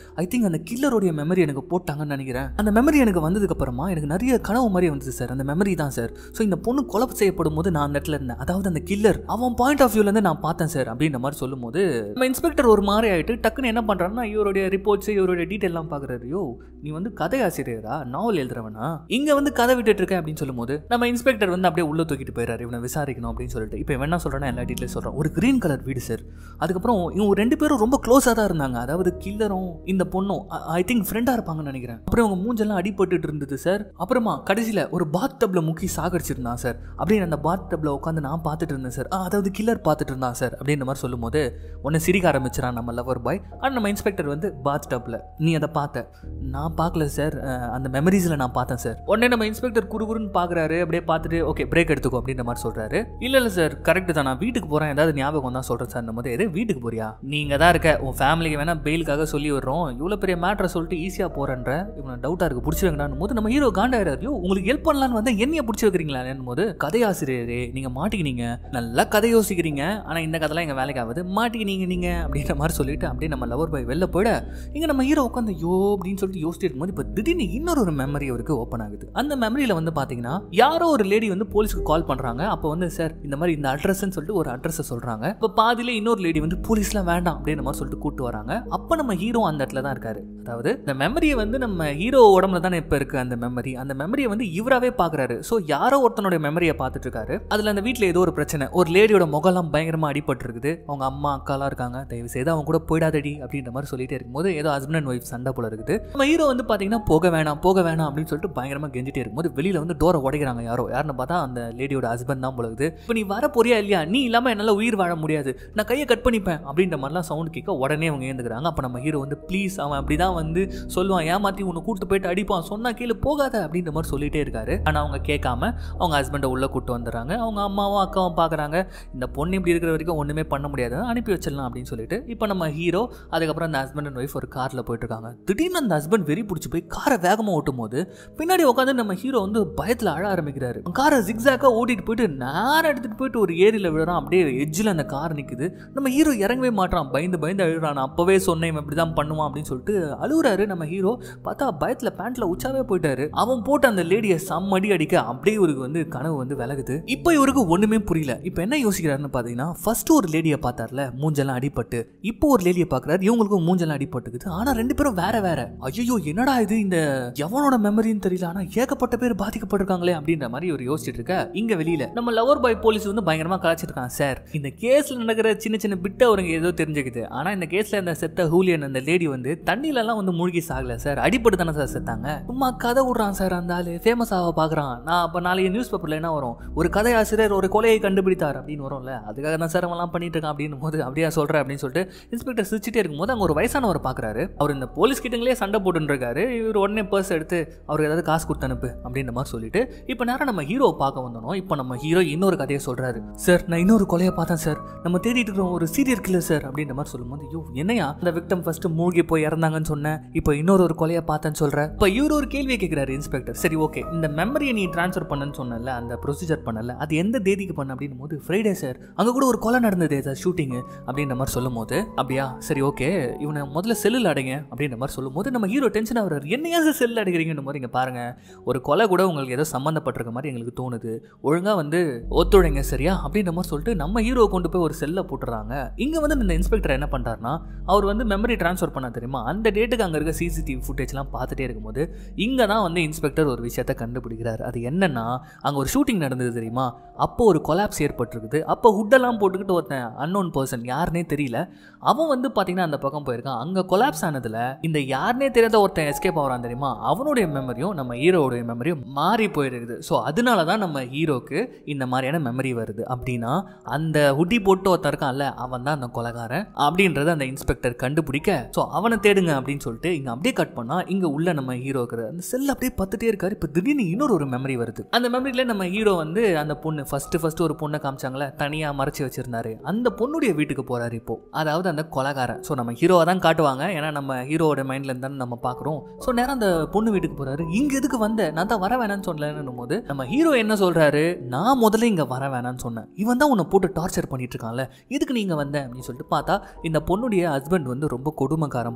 ஐ திங்க் அந்த கில்லருடைய மெமரி எனக்கு போட்டாங்கன்னு நினைக்கிறேன் அந்த மெமரி எனக்கு வந்ததுக்கு அப்புறமா எனக்கு நிறைய கனவு மாதிரி வந்துச்சு சார் அந்த மெமரி தான் சார் ஸோ இந்த பொண்ணு கொலை செய்யப்படும் போது நான் அந்த இடத்துல இருந்தேன் அதாவது அந்த கில்லர் அவன் பாயிண்ட் ஆஃப் வியூலேருந்து நான் பார்த்தேன் சார் அப்படின்ற மாதிரி சொல்லும்போது நம்ம இன்ஸ்பெக்டர் ஒரு மாதிரி ஆயிட்டு டக்குன்னு என்ன பண்ணுறாருன்னா இவருடைய ரிப்போர்ட்ஸ் இவருடைய டீட்டெயிலாம் பார்க்குறாரு யோ நீ வந்து கதை ஆசிரியரா நாவல் எழுதுறவனா இங்கே வந்து கதை விட்டுட்டு இருக்கேன் அப்படின்னு சொல்லும்போது நம்ம இன்ஸ்பெக்டர் வந்து அப்படியே உள்ள தூக்கிட்டு போயிறாரு இவனை விசாரிக்கணும் அப்படின்னு சொல்லிட்டு இப்போ என்ன சொல்கிறேன்னா எல்லா டீட்டெயில்ஸ் சொல்கிறேன் ஒரு கிரீன் கலர் வீடு சார் அதுக்கப்புறம் இவங்க ரெண்டு பேரும் ரொம்ப க்ளோஸாக தான் இருந்தாங்க அதாவது கில்லரும் இந்த பொண்ணும் ஐ திங்க் ஃப்ரெண்டாக இருப்பாங்கன்னு நினைக்கிறேன் அப்புறம் அவங்க மூஞ்செல்லாம் அடிபட்டுட்டு இருந்தது சார் அப்புறமா கடைசியில் ஒரு பாத் டப்ல முக்கி சாகடிச்சிருந்தான் சார் அப்படின்னு அந்த பாத் டப்ல உட்காந்து நான் பார்த்துட்டு இருந்தேன் சார் அதாவது கில்லர் பார்த்துட்டு இருந்தான் சார் அப்படின்ற மாதிரி சொல்லும்போது உடனே சிரிக்க ஆரம்பிச்சிடான் நம்ம லவர் பாய் அண்ட் நம்ம இன்ஸ்பெக்டர் வந்து பாத் டப்ல நீ அதை பார்த்த நான் பார்க்கல சார் அந்த மெமரிஸில் நான் பார்த்தேன் சார் உடனே நம்ம இன்ஸ்பெக்டர் குறுகுறுன்னு பார்க்குறாரு அப்படியே பார்த்துட்டு ஓகே பிரேக் எடுத்துக்கோ அப்படின்ற மாதிரி சொல்கிறாரு இல்லை இல்லை சார் கரெக்ட் தான் நான் வீட்டுக்கு போகிறேன் ஏதாவது ஞாபகம் தான் சொல்கிறேன் சார் போது எதே வீட்டுக்கு போறியா நீங்கள் தான் இருக்க உன் ஃபேமிலிக்கு வேணால் பெயிலுக்காக சொல்லி விடுறோம் இவ்வளோ பெரிய மேட்ரை சொல்லிட்டு ஈஸியாக போகிறேன்ற இவனை டவுட்டாக இருக்குது பிடிச்சி வைங்கடான்னு போது நம்ம ஹீரோ காண்டாயிராரு உங்களுக்கு ஹெல்ப் பண்ணலான்னு வந்து என்னைய பிடிச்சி வைக்கிறீங்களா போது கதையாசிரியரே நீங்கள் மாட்டிக்கினீங்க நல்லா கதை யோசிக்கிறீங்க ஆனால் இந்த கதைலாம் எங்கள் வேலைக்கு ஆகுது மாட்டிக்கினீங்க நீங்கள் அப்படின்ற மாதிரி சொல்லிட்டு அப்படியே நம்ம லவர் பாய் வெளில போயிட இங்கே நம்ம ஹீரோ உட்காந்து யோ அப்படின்னு சொல்லிட்டு யோசிச்சுட்டு இருக்கும்போது இப்போ திடீர்னு இன்னொரு ஒரு மெமரி அவருக்கு ஓப்பன் ஆகுது அந்த மெமரியில் வந்து பார்த்தீங்கன்னா யாரோ ஒரு லேடி வந்து போலீஸ்க்கு கால் பண்ணுறாங்க அப்போ வந்து சார் இந்த மாதிரி இந்த அட்ரஸ்ன்னு சொல்லிட்டு ஒரு அட்ரஸை சொல்கிறாங்க இப்போ பாதியிலே இன்னொரு லேடி வந்து போலீஸ்லாம் வேண்டாம் அப்படின்ற மாதிரி சொல்லிட்டு கூட்டு வராங்க அப்போ நம்ம ஹீரோ அந்த இடத்துல தான் இருக்காரு அதாவது இந்த மெமரியை வந்து நம்ம ஹீரோ உடம்புல தானே இப்போ இருக்கு அந்த மெமரி அந்த மெமரியை வந்து இவராகவே பார்க்குறாரு ஸோ யாரோ ஒருத்தனுடைய மெமரியை பார்த்துட்டு இருக்காரு அதில் அந்த வீட்டில் ஏதோ ஒரு பிரச்சனை ஒரு லேடியோட முகம்லாம் பயங்கரமாக அடிபட்டுருக்குது அவங்க அம்மா அக்காலாம் இருக்காங்க தயவு செய்து அவங்க கூட போயிடாதடி அப்படின்ற மாதிரி சொல்லிட்டே இருக்கும்போது ஏதோ ஹஸ்பண்ட் அண்ட் ஒய்ஃப் சண்டை போல இருக்குது நம்ம ஹீரோ வந்து பார்த்தீங்கன்னா போக வேணாம் போக வேணாம் அப்படின்னு சொல்லிட்டு பயங்கரமாக கெஞ்சிட்டே இருக்கும்போது வெளியில் வந்து டோரை உடைக்கிறாங்க யாரோ யாருன்னு பார்த்தா அந்த லேடியோட ஹஸ்பண்ட் தான் போல இருக்குது இப்போ நீ வர போறியா இல்லையா நீ இல்லாமல் என்னால் உயிர் வாழ முடியாது நான் கையை கட் பண்ணிப்பேன் அப்படின்ற மாதிரிலாம் சவுண்ட் கேட்க உடனே அவங்க ஏந்துக்கிறாங்க அப்போ நம்ம ஹீரோ வந்து ப்ளீஸ் அவன் அப்படி தான் வந்து சொல்லுவான் ஏமாற்றி உன்னை கூட்டு போயிட்டு அடிப்பான் சொன்னா கீழே போகாத அப்படின்ற மாதிரி சொல்லிட்டே இருக்காரு ஆனால் அவங்க கேட்காம அவங்க ஹஸ்பண்டை உள்ளே கூட்டு வந்துடுறாங்க அவங்க அம்மாவும் அக்காவும் பார்க்குறாங்க இந்த பொண்ணு இப்படி இருக்கிற வரைக்கும் ஒன்றுமே பண்ண முடியாது அனுப்பி வச்சிடலாம் அப்படின்னு சொல்லிட்டு இப்போ நம்ம ஹீரோ அதுக்கப்புறம் அந்த ஹஸ்பண்ட் அண்ட் ஒய்ஃப் ஒரு காரில் போயிட்டு இருக்காங்க திடீர்னு அந்த ஹஸ்பண்ட் வெறி பிடிச்சி போய் காரை வேகமாக ஓட்டும் போது பின்னாடி உட்காந்து நம்ம ஹீரோ வந்து பயத்தில் அழ ஆரம்பிக்கிறாரு காரை ஜிக்ஸாக்காக ஓட்டிட்டு போயிட்டு நேரம் எடுத்துகிட்டு போயிட்டு ஒரு ஏரியில் விடுறான் அப்படியே எஜ்ஜில் அந்த கார் நிற்குது நம்ம ஹீரோ இறங்கவே மாட்டான் பயந்து பயந்து அழுறான் நான் அப்போவே சொன்னேன் இவன் இப்படி தான் பண்ணுவான் அப்படின்னு சொல்லிட்டு அழுகுறாரு நம்ம ஹீரோ பார்த்தா பயத்தில் பேண்ட்டில் உச்சாவே போயிட்டாரு அவன் போட்டு அந்த லேடியை செம்மடி அடிக்க அப்படியே இவருக்கு வந்து கனவு வந்து விலகுது இப்போ இவருக்கு ஒன்றுமே புரியல இப்போ என்ன யோசிக்கிறாருன்னு பார்த்தீங்கன்னா ஃபர்ஸ்ட் ஒரு லேடியை பார்த்தார்ல மூஞ்செல்லாம் அடிபட்டு இப்போ ஒரு லேடியை பார்க்குறாரு இவங்களுக்கும் மூஞ்செல்லாம் அடிபட்டுக்குது ஆனால் ரெண்டு பேரும் வேற வேற ஐயோ என்னடா இது இந்த எவனோட மெமரின்னு தெரியல ஆனால் ஏகப்பட்ட பேர் பாதிக்கப்பட்டிருக்காங்களே அப்படின்ற மாதிரி இவர் யோசிச்சுட்டு இருக்க இங்க வெளியில நம்ம லவர் பாய் போலீஸ் வந்து பயங்கரமா கலாச்சிருக்கான் சார் இந்த கேஸ்ல நடக்கிற சின்ன சின்ன பிட்ட அவருங்க ஏதோ தெரிஞ்சுக்குது ஆனா இந்த கேஸ்ல இந்த செத்த ஹூலியன் அந்த லேடி வந்து தண்ணியில எல்லாம் வந்து மூழ்கி சாகல சார் அடிபட்டு தானே சார் செத்தாங்க சும்மா கதை விடுறான் சார் அந்த ஆளு ஃபேமஸ் ஆக பாக்குறான் நான் அப்ப நாளைக்கு நியூஸ் பேப்பர்ல என்ன வரும் ஒரு கதை ஆசிரியர் ஒரு கொலையை கண்டுபிடித்தார் அப்படின்னு வரும்ல அதுக்காக தான் சார் அவன்லாம் பண்ணிட்டு இருக்கான் அப்படின்னு போது அப்படியே சொல்றேன் அப்படின்னு சொல்லிட்டு இன்ஸ்பெக்டர் சிரிச்சிட்டே இருக்கும்போது அங்க ஒரு வயசானவர் பாக்குறாரு அவர் இந்த போலீஸ் கிட்டங்களே சண்டை போட்டுன்னு இருக்காரு இவர் உடனே பர்ஸ் எடுத்து அவருக்கு ஏதாவது காசு கொடுத்து அனுப்பு அப்படின்ற மாதிரி சொல்லிட்டு இப்போ நேரம் நம்ம ஹீரோ பார்க்க வந்தோம் இப்போ நம்ம ஹீரோ இன்னொரு கதையை சொல்றாரு சார் நான் இன்னொரு கொலையை பார்த்தேன் சார் நம்ம தேடிட்டு இருக்கிறோம் ஒரு சீரியல் கில்லர் சார் அப்படின்ற மாதிரி சொல்லும்போது ஐயோ என்னையா அந்த விக்டம் ஃபர்ஸ்ட் மூழ்கி போய் இறந்தாங்கன்னு சொன்னேன் இப்போ இன்னொரு ஒரு கொலையை பார்த்தேன்னு சொல்ற இப்போ இவர் ஒரு கேள்வியை கேட்கிறாரு இன்ஸ்பெக்டர் சரி ஓகே இந்த மெமரியை நீ ட்ரான்ஸ்ஃபர் பண்ணன்னு சொன்னல அந்த ப்ரொசீஜர் பண்ணல அது எந்த தேதிக்கு பண்ண அப்படின்னும் போது ஃப்ரைடே சார் அங்கே கூட ஒரு கொலை நடந்தது சார் ஷூட்டிங்கு அப்படின்ற மாதிரி சொல்லும் போது அப்படியா சரி ஓகே இவனை முதல்ல செல்லில் அடைங்க அப்படின்ற மாதிரி சொல்லும் போது நம்ம ஹீரோ டென்ஷன் ஆகிறார் என்னையா சார் செல்லில் அடைக்கிறீங்கன்ற மாதிரி இங்கே பாருங்க ஒரு கொலை கூட உங்களுக்கு ஏதோ சம்மந்தப்பட்டிருக்க மாதிரி எங்களுக்கு தோணுது ஒழுங்காக வந்து ஒத்துழைங்க சரியா அப்படின்ற மாதிரி சொல்லிட்டு நம்ம ஹீரோ கொண்டு போய் ஒரு செல்லை போட்டுறாங்க இங்கே வந்து இந்த இன்ஸ்பெக்டர் என்ன பண்ணுறாருனா அவர் வந்து மெமரி ட்ரான்ஸ்ஃபர் பண்ண தெரியுமா அந்த டேட்டுக்கு அங்கே இருக்க சிசிடிவி ஃபுட்டேஜ்லாம் பார்த்துட்டே இருக்கும்போது இங்கே தான் வந்து இன்ஸ்பெக்டர் ஒரு விஷயத்தை கண்டுபிடிக்கிறார் அது என்னன்னா அங்கே ஒரு ஷூட்டிங் நடந்தது தெரியுமா அப்போ ஒரு கொலாப்ஸ் ஏற்பட்டிருக்குது அப்போ ஹுட்டெல்லாம் போட்டுக்கிட்டு ஒருத்தன் அன்னோன் பர்சன் யாருனே தெரியல அவன் வந்து பார்த்தீங்கன்னா அந்த பக்கம் போயிருக்கான் அங்கே கொலாப்ஸ் ஆனதில் இந்த யாருனே தெரியாத ஒருத்தன் எஸ்கேப் ஆகிறான் தெரியுமா அவனுடைய மெமரியும் நம்ம ஹீரோவுடைய மெமரியும் மாறி போயிருக்குது ஸோ அதனால தான் நம்ம ஹீரோக்கு இந்த மாதிரியான மெமரி வருது அப்படின்னா அந்த ஹுட்டி போட்டு ஒருத்தன் இருக்கான்ல அவன் தான் அந்த கொலகாரன் அப்படின்றத அந்த இன்ஸ்பெக்டர் கண்டுபிடிக்க ஸோ அவனை தேடுங்க அப்படின்னு சொல்லிட்டு இங்கே அப்படியே கட் பண்ணால் இங்கே உள்ள நம்ம ஹீரோ இருக்கிற அந்த செல் அப்படியே பத்துட்டே இருக்காரு இப்போ திடீர்னு இன்னொரு ஒரு மெமரி வருது அந்த மெமரியில் நம்ம ஹீரோ வந்து அந்த பொண்ணு ஃபர்ஸ்ட் ஃபர்ஸ்ட் ஒரு பொண்ணை காமிச்சாங்களே தனியாக மறைச்சு வச்சிருந்தாரு அந்த பொண்ணுடைய வீட்டுக்கு போறாரு இப்போ அதாவது அந்த கொலகாரன் ஸோ நம்ம ஹீரோவை தான் காட்டுவாங்க ஏன்னா நம்ம ஹீரோவோட மைண்ட்ல இருந்தாலும் நம்ம பார்க்குறோம் ஸோ நேரம் அந்த பொண்ணு வீட்டுக்கு போறாரு இங்க எதுக்கு வந்த நான் தான் வர வேணாம்னு சொல்லலன்னும் போது நம்ம ஹீரோ என்ன சொல்றாரு நான் முதல்ல இங்க வர வேணாம்னு சொன்னேன் இவன் தான் உன்னை போட்டு டார்ச்சர் பண்ணிட்டு இருக்கான்ல எதுக்கு நீங்க வந்த அப்படின்னு சொல்லிட்டு பார்த்தா இந்த பொண்ணுடைய ஹஸ்பண்ட் வந்து ரொம்ப கொடுமைக்காரன்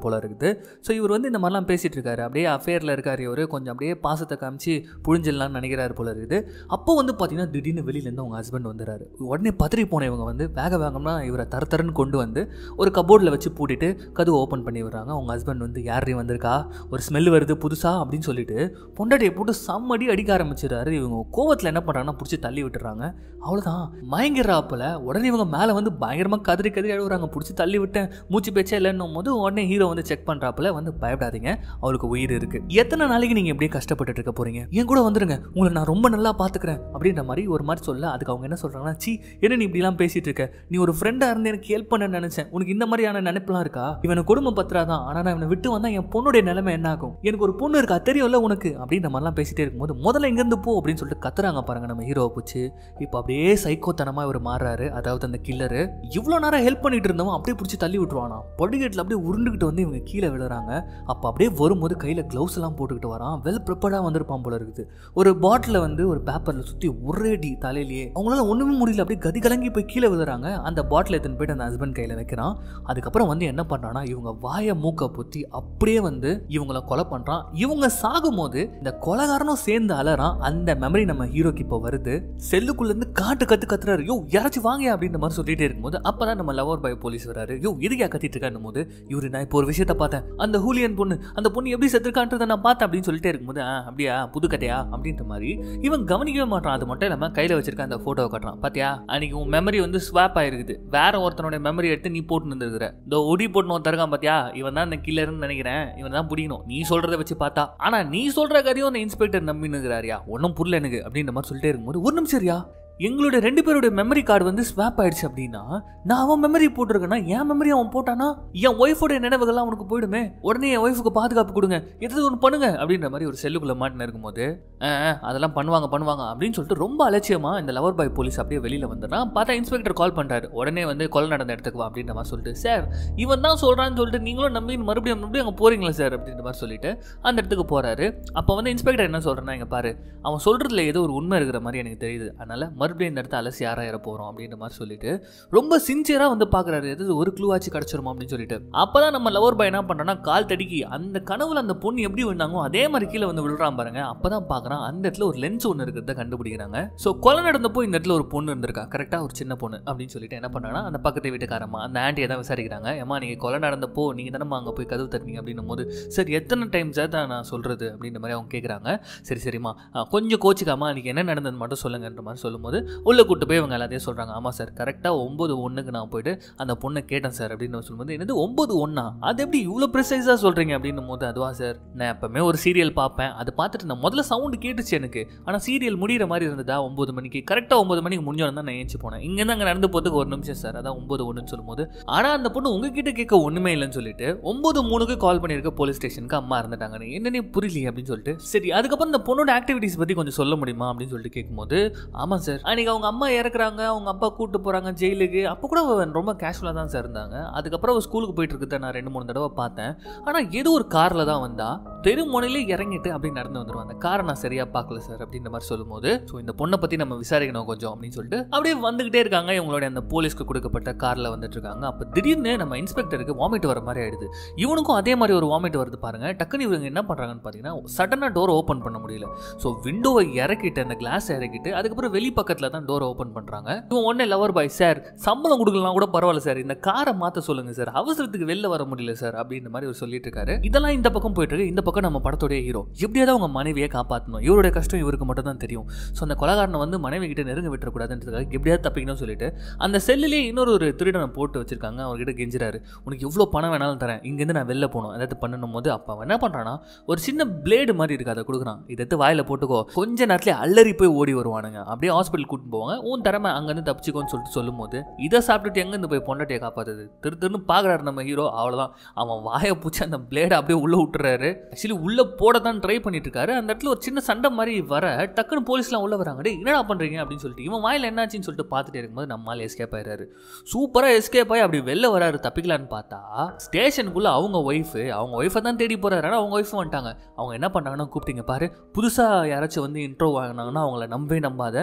போல இருக்குது ஸோ இவர் வந்து இந்த மாதிரிலாம் பேசிகிட்டு இருக்காரு அப்படியே அஃபேரில் இருக்கார் இவர் கொஞ்சம் அப்படியே பாசத்தை காமிச்சு புழிஞ்சிடலாம்னு நினைக்கிறாரு போல இருக்குது அப்போ வந்து பார்த்தீங்கன்னா திடீர்னு வெளியிலேருந்து அவங்க ஹஸ்பண்ட் வந்துடுறாரு உடனே பதறி போன இவங்க வந்து வேக வேகமாக இவரை தர தரன்னு கொண்டு வந்து ஒரு கபோர்டில் வச்சு பூட்டிட்டு கதவு ஓப்பன் பண்ணி விடுறாங்க அவங்க ஹஸ்பண்ட் வந்து யாரையும் வந்திருக்கா ஒரு ஸ்மெல் வருது புதுசா அப்படின்னு சொல்லிட்டு பொண்டாட்டியை போட்டு செம்மடி அடிக்க ஆரம்பிச்சிடுறாரு இவங்க கோவத்தில் என்ன பண்ணுறாங்கன்னா பிடிச்சி தள்ளி விட்டுறாங்க அவ்வளோதான் மயங்கிடுறாப்புல உடனே இவங்க மேலே வந்து பயங்கரமாக கதறி கதறி அழுகுறாங்க பிடிச்சி தள்ளி விட்டேன் மூச்சு பேச்சே இல்லைன்னும் போது உடனே ஹீரோ வந்து செக் பண்ணுறாப்புல வந்து பயப்படாதீங்க அவளுக்கு உயிர் இருக்கு எத்தனை நாளைக்கு நீங்கள் இப்படியே கஷ்டப்பட்டுட்டு இருக்க போறீங்க என் கூட வந்துருங்க உங்களை நான் ரொம்ப நல்லா பார்த்துக்கிறேன் அப்படின்ற மாதிரி ஒரு மாதிரி சொல்ல அதுக்கு அவங்க என்ன சொல்கிறாங்கன்னா சி என்ன நீ இப்படிலாம் பேசிட்டு இருக்க நீ ஒரு ஃப்ரெண்டாக இருந்து எனக்கு ஹெல்ப் பண்ண நினச்சேன் உனக்கு இந்த மாதிரியான நினைப்புலாம் இருக்கா இவனை குடும்ப பத்திரா தான் ஆனால் நான் இவனை விட்டு வந்தால் என் பொண்ணுடைய நிலைமை என்ன ஆகும் எனக்கு ஒரு பொண்ணு இருக்கா தெரியும்ல உனக்கு அப்படின்ற மாதிரிலாம் பேசிட்டே இருக்கும்போது முதல்ல இங்கேருந்து போ அப்படின்னு சொல்லிட்டு கத்துறாங்க பாருங்க நம்ம ஹீரோவை பிடிச்சி இப்போ அப்படியே சைக்கோத்தனமாக இவர் மாறுறாரு அதாவது அந்த கில்லரு இவ்வளோ நேரம் ஹெல்ப் பண்ணிட்டு இருந்தவன் அப்படியே பிடிச்சி தள்ளி விட்டுருவானா படிக்கட்டில் அப்படியே உருண்டுகிட்டு வந்து இவங்க கீழே விழுறாங்க அப்போ அப்படியே வரும்போது கையில் க்ளவுஸ் எல்லாம் போட்டுக்கிட்டு வரான் வெல் ப்ரிப்பர்டாக வந்திருப்பான் போல இருக்குது ஒரு பாட்டில் வந்து ஒரு பேப்பரில் சுற்றி ஒரே டி தலையிலேயே அவங்களால ஒன்றுமே முடியல அப்படியே கதி கலங்கி போய் கீழே விழுறாங்க அந்த பாட்டில் எடுத்துன்னு போயிட்டு அந்த ஹஸ்பண்ட் கையில் வைக்கிறான் அதுக்கப்புறம் வந்து என்ன பண்ணுறான்னா இவங்க வாயை மூக்கை பொத்தி அப்படியே வந்து இவங்கள கொலை பண்ணுறான் இவங்க சாகும்போது இந்த கொலகாரனும் சேர்ந்து அலறான் அந்த மெமரி நம்ம ஹீரோக்கு இப்போ வருது செல்லுக்குள்ளேருந்து காட்டு கத்து கத்துறாரு யோ யாராச்சும் வாங்க அப்படின்ற மாதிரி சொல்லிட்டே இருக்கும்போது அப்பதான் நம்ம லவர் பாய் போலீஸ் வராரு யோ இதுக்கா கத்திட்டு இருக்கான்னு போது இவரு நான் இப்போ ஒரு விஷயத்த பார்த்தேன் அந்த ஹூலியன் பொண்ணு அந்த பொண்ணு எப்படி செத்துருக்கான்றதை நான் பார்த்தேன் அப்படின்னு சொல்லிட்டே இருக்கும்போது ஆ அப்படியா புது கதையா அப்படின்ற மாதிரி இவன் கவனிக்கவே மாட்டான் அது மட்டும் இல்லாமல் கையில் வச்சிருக்க அந்த ஃபோட்டோவை காட்டுறான் பாத்தியா அன்னைக்கு உன் மெமரி வந்து ஸ்வாப் ஆயிருக்குது வேற ஒருத்தனோட மெமரி எடுத்து நீ போட்டு நின்றுருக்குற இந்த ஒடி போட்டு ஒருத்தர் இருக்கான் பாத்தியா இவன் தான் இந்த கில்லர்னு நினைக்கிறேன் இவன் தான் பிடிக்கணும் நீ சொல்றதை வச்சு பார்த்தா ஆனா நீ சொல்ற கதையும் அந்த இன்ஸ்பெக்டர் நம்பி நிற்கிறாரியா ஒன்றும் புரியல எனக்கு அப்படின்ற மாதிரி சொல்லிட்டே இருக்கும்போது ஒரு நிமிஷம் சரியா எங்களுடைய ரெண்டு பேருடைய மெமரி கார்டு வந்து ஸ்வாப் ஆயிடுச்சு அப்படின்னா நான் அவன் மெமரி போட்டிருக்கேன்னா என் மெமரி அவன் போட்டானா என் ஒய்ஃபோடைய நினைவுகள்லாம் அவனுக்கு போயிடுமே உடனே என் ஒய்ஃபுக்கு பாதுகாப்பு கொடுங்க எதாவது ஒன்று பண்ணுங்க அப்படின்ற மாதிரி ஒரு செல்லுக்குள்ள மாட்டின இருக்கும்போது "ஆ, ஆ, அதெல்லாம் பண்ணுவாங்க பண்ணுவாங்க அப்படின்னு சொல்லிட்டு ரொம்ப அலட்சியமா இந்த லவர் பாய் போலீஸ் அப்படியே வெளியில வந்துடுறான் பார்த்தா இன்ஸ்பெக்டர் கால் பண்றாரு உடனே வந்து கொலை நடந்த இடத்துக்கு வா அப்படின்ற மாதிரி சொல்லிட்டு சார் இவன் தான் சொல்றான்னு சொல்லிட்டு நீங்களும் நம்பி மறுபடியும் மறுபடியும் அங்கே போறீங்களா சார் அப்படின்ற மாதிரி சொல்லிட்டு அந்த இடத்துக்கு போறாரு அப்போ வந்து இன்ஸ்பெக்டர் என்ன சொல்றேன்னா இங்க பாரு அவன் சொல்றதுல ஏதோ ஒரு உண்மை இருக்கிற மாதிரி எனக்கு தெரியுது அதனால மறுபடியும் இந்த இடத்த அலசி ஆராயிர போறோம் அப்படின்ற மாதிரி சொல்லிட்டு ரொம்ப சின்சியரா வந்து பாக்குறாரு எது ஒரு க்ளூவாச்சு கிடைச்சிருமா அப்படின்னு சொல்லிட்டு அப்பதான் நம்ம லவர் பாய் என்ன பண்றான்னா கால் தடுக்கி அந்த கனவுல அந்த பொண்ணு எப்படி விழுந்தாங்களோ அதே மாதிரி கீழே வந்து விழுறான் பாருங்க அப்பதான் பாக்குறான் அந்த இடத்துல ஒரு லென்ஸ் ஒன்று இருக்கிறத கண்டுபிடிக்கிறாங்க ஸோ கொலை நடந்தப்போ இந்த இடத்துல ஒரு பொண்ணு இருந்திருக்கா கரெக்டா ஒரு சின்ன பொண்ணு அப்படின்னு சொல்லிட்டு என்ன பண்றாங்கன்னா அந்த பக்கத்து வீட்டுக்காரம்மா அந்த ஆண்டியை தான் விசாரிக்கிறாங்க ஏமா நீங்க கொலை நடந்தப்போ நீங்க தானே அங்கே போய் கதவு தட்டினீங்க அப்படின்னும் போது சரி எத்தனை டைம்ஸ் தான் நான் சொல்றது அப்படின்ற மாதிரி அவங்க கேட்குறாங்க சரி சரிம்மா ஆ, கொஞ்சம் கோச்சிக்காமா அன்றைக்கி என்ன நடந்தது மட்டும் சொல்லுங்கன்ற மாதிரி சொல்லும்போது உள்ளே கூட்டு போய் இவங்க எல்லாத்தையும் சொல்கிறாங்க ஆமாம் சார் கரெக்டாக ஒம்பது ஒன்றுக்கு நான் போயிட்டு அந்த பொண்ணை கேட்டேன் சார் அப்படின்னு சொல்லும்போது என்னது ஒம்பது ஒன்றா அது எப்படி இவ்வளோ ப்ரிசைஸாக சொல்கிறீங்க அப்படின்னும் போது அதுவா சார் நான் எப்பவுமே ஒரு சீரியல் பார்ப்பேன் அதை பார்த்துட்டு நான் முதல்ல சவுண்டு கேட்டுச்சு எனக்கு ஆனால் சீரியல் முடிகிற மாதிரி இருந்ததா ஒம்பது மணிக்கு கரெக்டாக ஒம்பது மணிக்கு முடிஞ்சோன்னு தான் நான் ஏஞ்சி போனேன் இங்கேருந்து அங்கே நடந்து போகிறதுக்கு ஒரு நிமிஷம் சார் அதான் ஒம்பது ஒன்றுன்னு சொல்லும்போது ஆனால் அந்த பொண்ணு உங்ககிட்ட கேட்க ஒன்றுமே இல்லைன்னு சொல்லிட்டு ஒம்பது மூணுக்கு கால் பண்ணியிருக்க போலீஸ் ஸ்டேஷனுக்கு அம்மா இருந்துட்டாங்க என்னன்னே புரியலையே அப்படின்னு சொல்லிட்டு சரி அதுக்கப்புறம் இந்த பொண்ணோட ஆக்டிவிட்டிஸ் பற்றி கொஞ்சம் சொல்ல முடியுமா அப்படின்னு சொல்லிட்டு கேட்கும்போது ஆமாம் சார் அன்றைக்கி அவங்க அம்மா இறக்குறாங்க அவங்க அப்பா கூட்டு போகிறாங்க ஜெயிலுக்கு அப்போ கூட அவ ரொம்ப கேஷுவலாக தான் சார் இருந்தாங்க அதுக்கப்புறம் அவள் ஸ்கூலுக்கு போயிட்டு இருக்கிறத நான் ரெண்டு மூணு தடவை பார்த்தேன் ஆனால் ஏதோ ஒரு காரில் தான் வந்தா தெருமுனையிலே இறங்கிட்டு அப்படி நடந்து வந்துருவாங்க அந்த காரை நான் சரியாக பார்க்கல சார் அப்படின்ற மாதிரி சொல்லும்போது ஸோ இந்த பொண்ணை பற்றி நம்ம விசாரிக்கணும் கொஞ்சம் அப்படின்னு சொல்லிட்டு அப்படியே வந்துகிட்டே இருக்காங்க இவங்களுடைய அந்த போலீஸ்க்கு கொடுக்கப்பட்ட காரில் வந்துட்டு இருக்காங்க அப்போ திடீர்னு நம்ம இன்ஸ்பெக்டருக்கு வாமிட் வர மாதிரி ஆயிடுது இவனுக்கும் அதே மாதிரி ஒரு வாமிட் வருது பாருங்க டக்குன்னு இவங்க என்ன பண்ணுறாங்கன்னு பார்த்தீங்கன்னா சடனாக டோர் ஓப்பன் பண்ண முடியல ஸோ விண்டோவை இறக்கிட்டு அந்த கிளாஸ் இறக்கிட்டு அதுக்கப்புறம் வெளி பக்கத்தில் தான் டோரை ஓப்பன் பண்ணுறாங்க இவன் உடனே லவர் பாய் சார் சம்பளம் கொடுக்கலாம் கூட பரவாயில்ல சார் இந்த காரை மாற்ற சொல்லுங்க சார் அவசரத்துக்கு வெளில வர முடியல சார் அப்படின்ற மாதிரி அவர் சொல்லிட்டு இருக்காரு இதெல்லாம் இந்த பக்கம் போயிட்டு இருக்கு இந்த பக்கம் நம்ம படத்தோடைய ஹீரோ எப்படியாவது அவங்க மனைவியை காப்பாற்றணும் இவருடைய கஷ்டம் இவருக்கு மட்டும் தான் தெரியும் ஸோ அந்த கொலகாரனை வந்து மனைவி கிட்ட நெருங்க விட்டுறக்கூடாதுன்றதுக்காக எப்படியாவது தப்பிக்கணும்னு சொல்லிட்டு அந்த செல்லிலே இன்னொரு ஒரு திருடனை போட்டு வச்சிருக்காங்க அவர்கிட்ட கெஞ்சுறாரு உனக்கு எவ்வளோ பணம் வேணாலும் தரேன் இங்கேருந்து நான் வெளில போகணும் அதாவது பண்ணணும் போது அப்போ அவன் என்ன பண்ணுறான்னா ஒரு சின்ன பிளேடு மாதிரி இருக்கு அதை கொடுக்குறான் இதை எடுத்து வாயில் போட்டுக்கோ கொஞ்ச நேரத்துல அள்ளறி போய் ஓடி வருவானுங்க அப்படியே ஹாஸ்பிட்டல் கூட்டிட்டு போவாங்க உன் திறமை அங்கேருந்து தப்பிச்சுக்கோன்னு சொல்லிட்டு சொல்லும்போது இதை சாப்பிட்டுட்டு எங்கேருந்து போய் பொண்டாட்டியை காப்பாத்துது திரு திருன்னு பார்க்குறாரு நம்ம ஹீரோ அவ்வளோதான் அவன் வாயை பூச்சி அந்த பிளேடை அப்படியே உள்ளே விட்டுறாரு ஆக்சுவலி உள்ளே போட தான் ட்ரை பண்ணிட்டு இருக்காரு அந்த இடத்துல ஒரு சின்ன சண்டை மாதிரி வர டக்குன்னு போலீஸ்லாம் உள்ள வராங்க டேய் என்னடா பண்ணுறீங்க அப்படின்னு சொல்லிட்டு இவன் வாயில் என்னாச்சுன்னு சொல்லிட்டு பார்த்துட்டே இருக்கும்போது நம்மால் எஸ்கேப் ஆயிடுறாரு சூப்பராக எஸ்கேப் ஆகி அப்படி வெளில வராரு தப்பிக்கலான்னு பார்த்தா ஸ்டேஷனுக்குள்ளே அவங்க ஒய்ஃபு அவங்க ஒய்ஃபை தான் தேடி போகிறாரு ஆனால் அவங்க ஒய்ஃபும் வந்துட்டாங்க அவங்க என்ன பண்ணாங்கன்னா கூப்பிட்டீங்க பாரு புதுசாக யாராச்சும் வந்து இன்ட்ரோ வாங்கினாங்கன்னா அவங்கள நம்பவே நம்பாத நீ ஒரு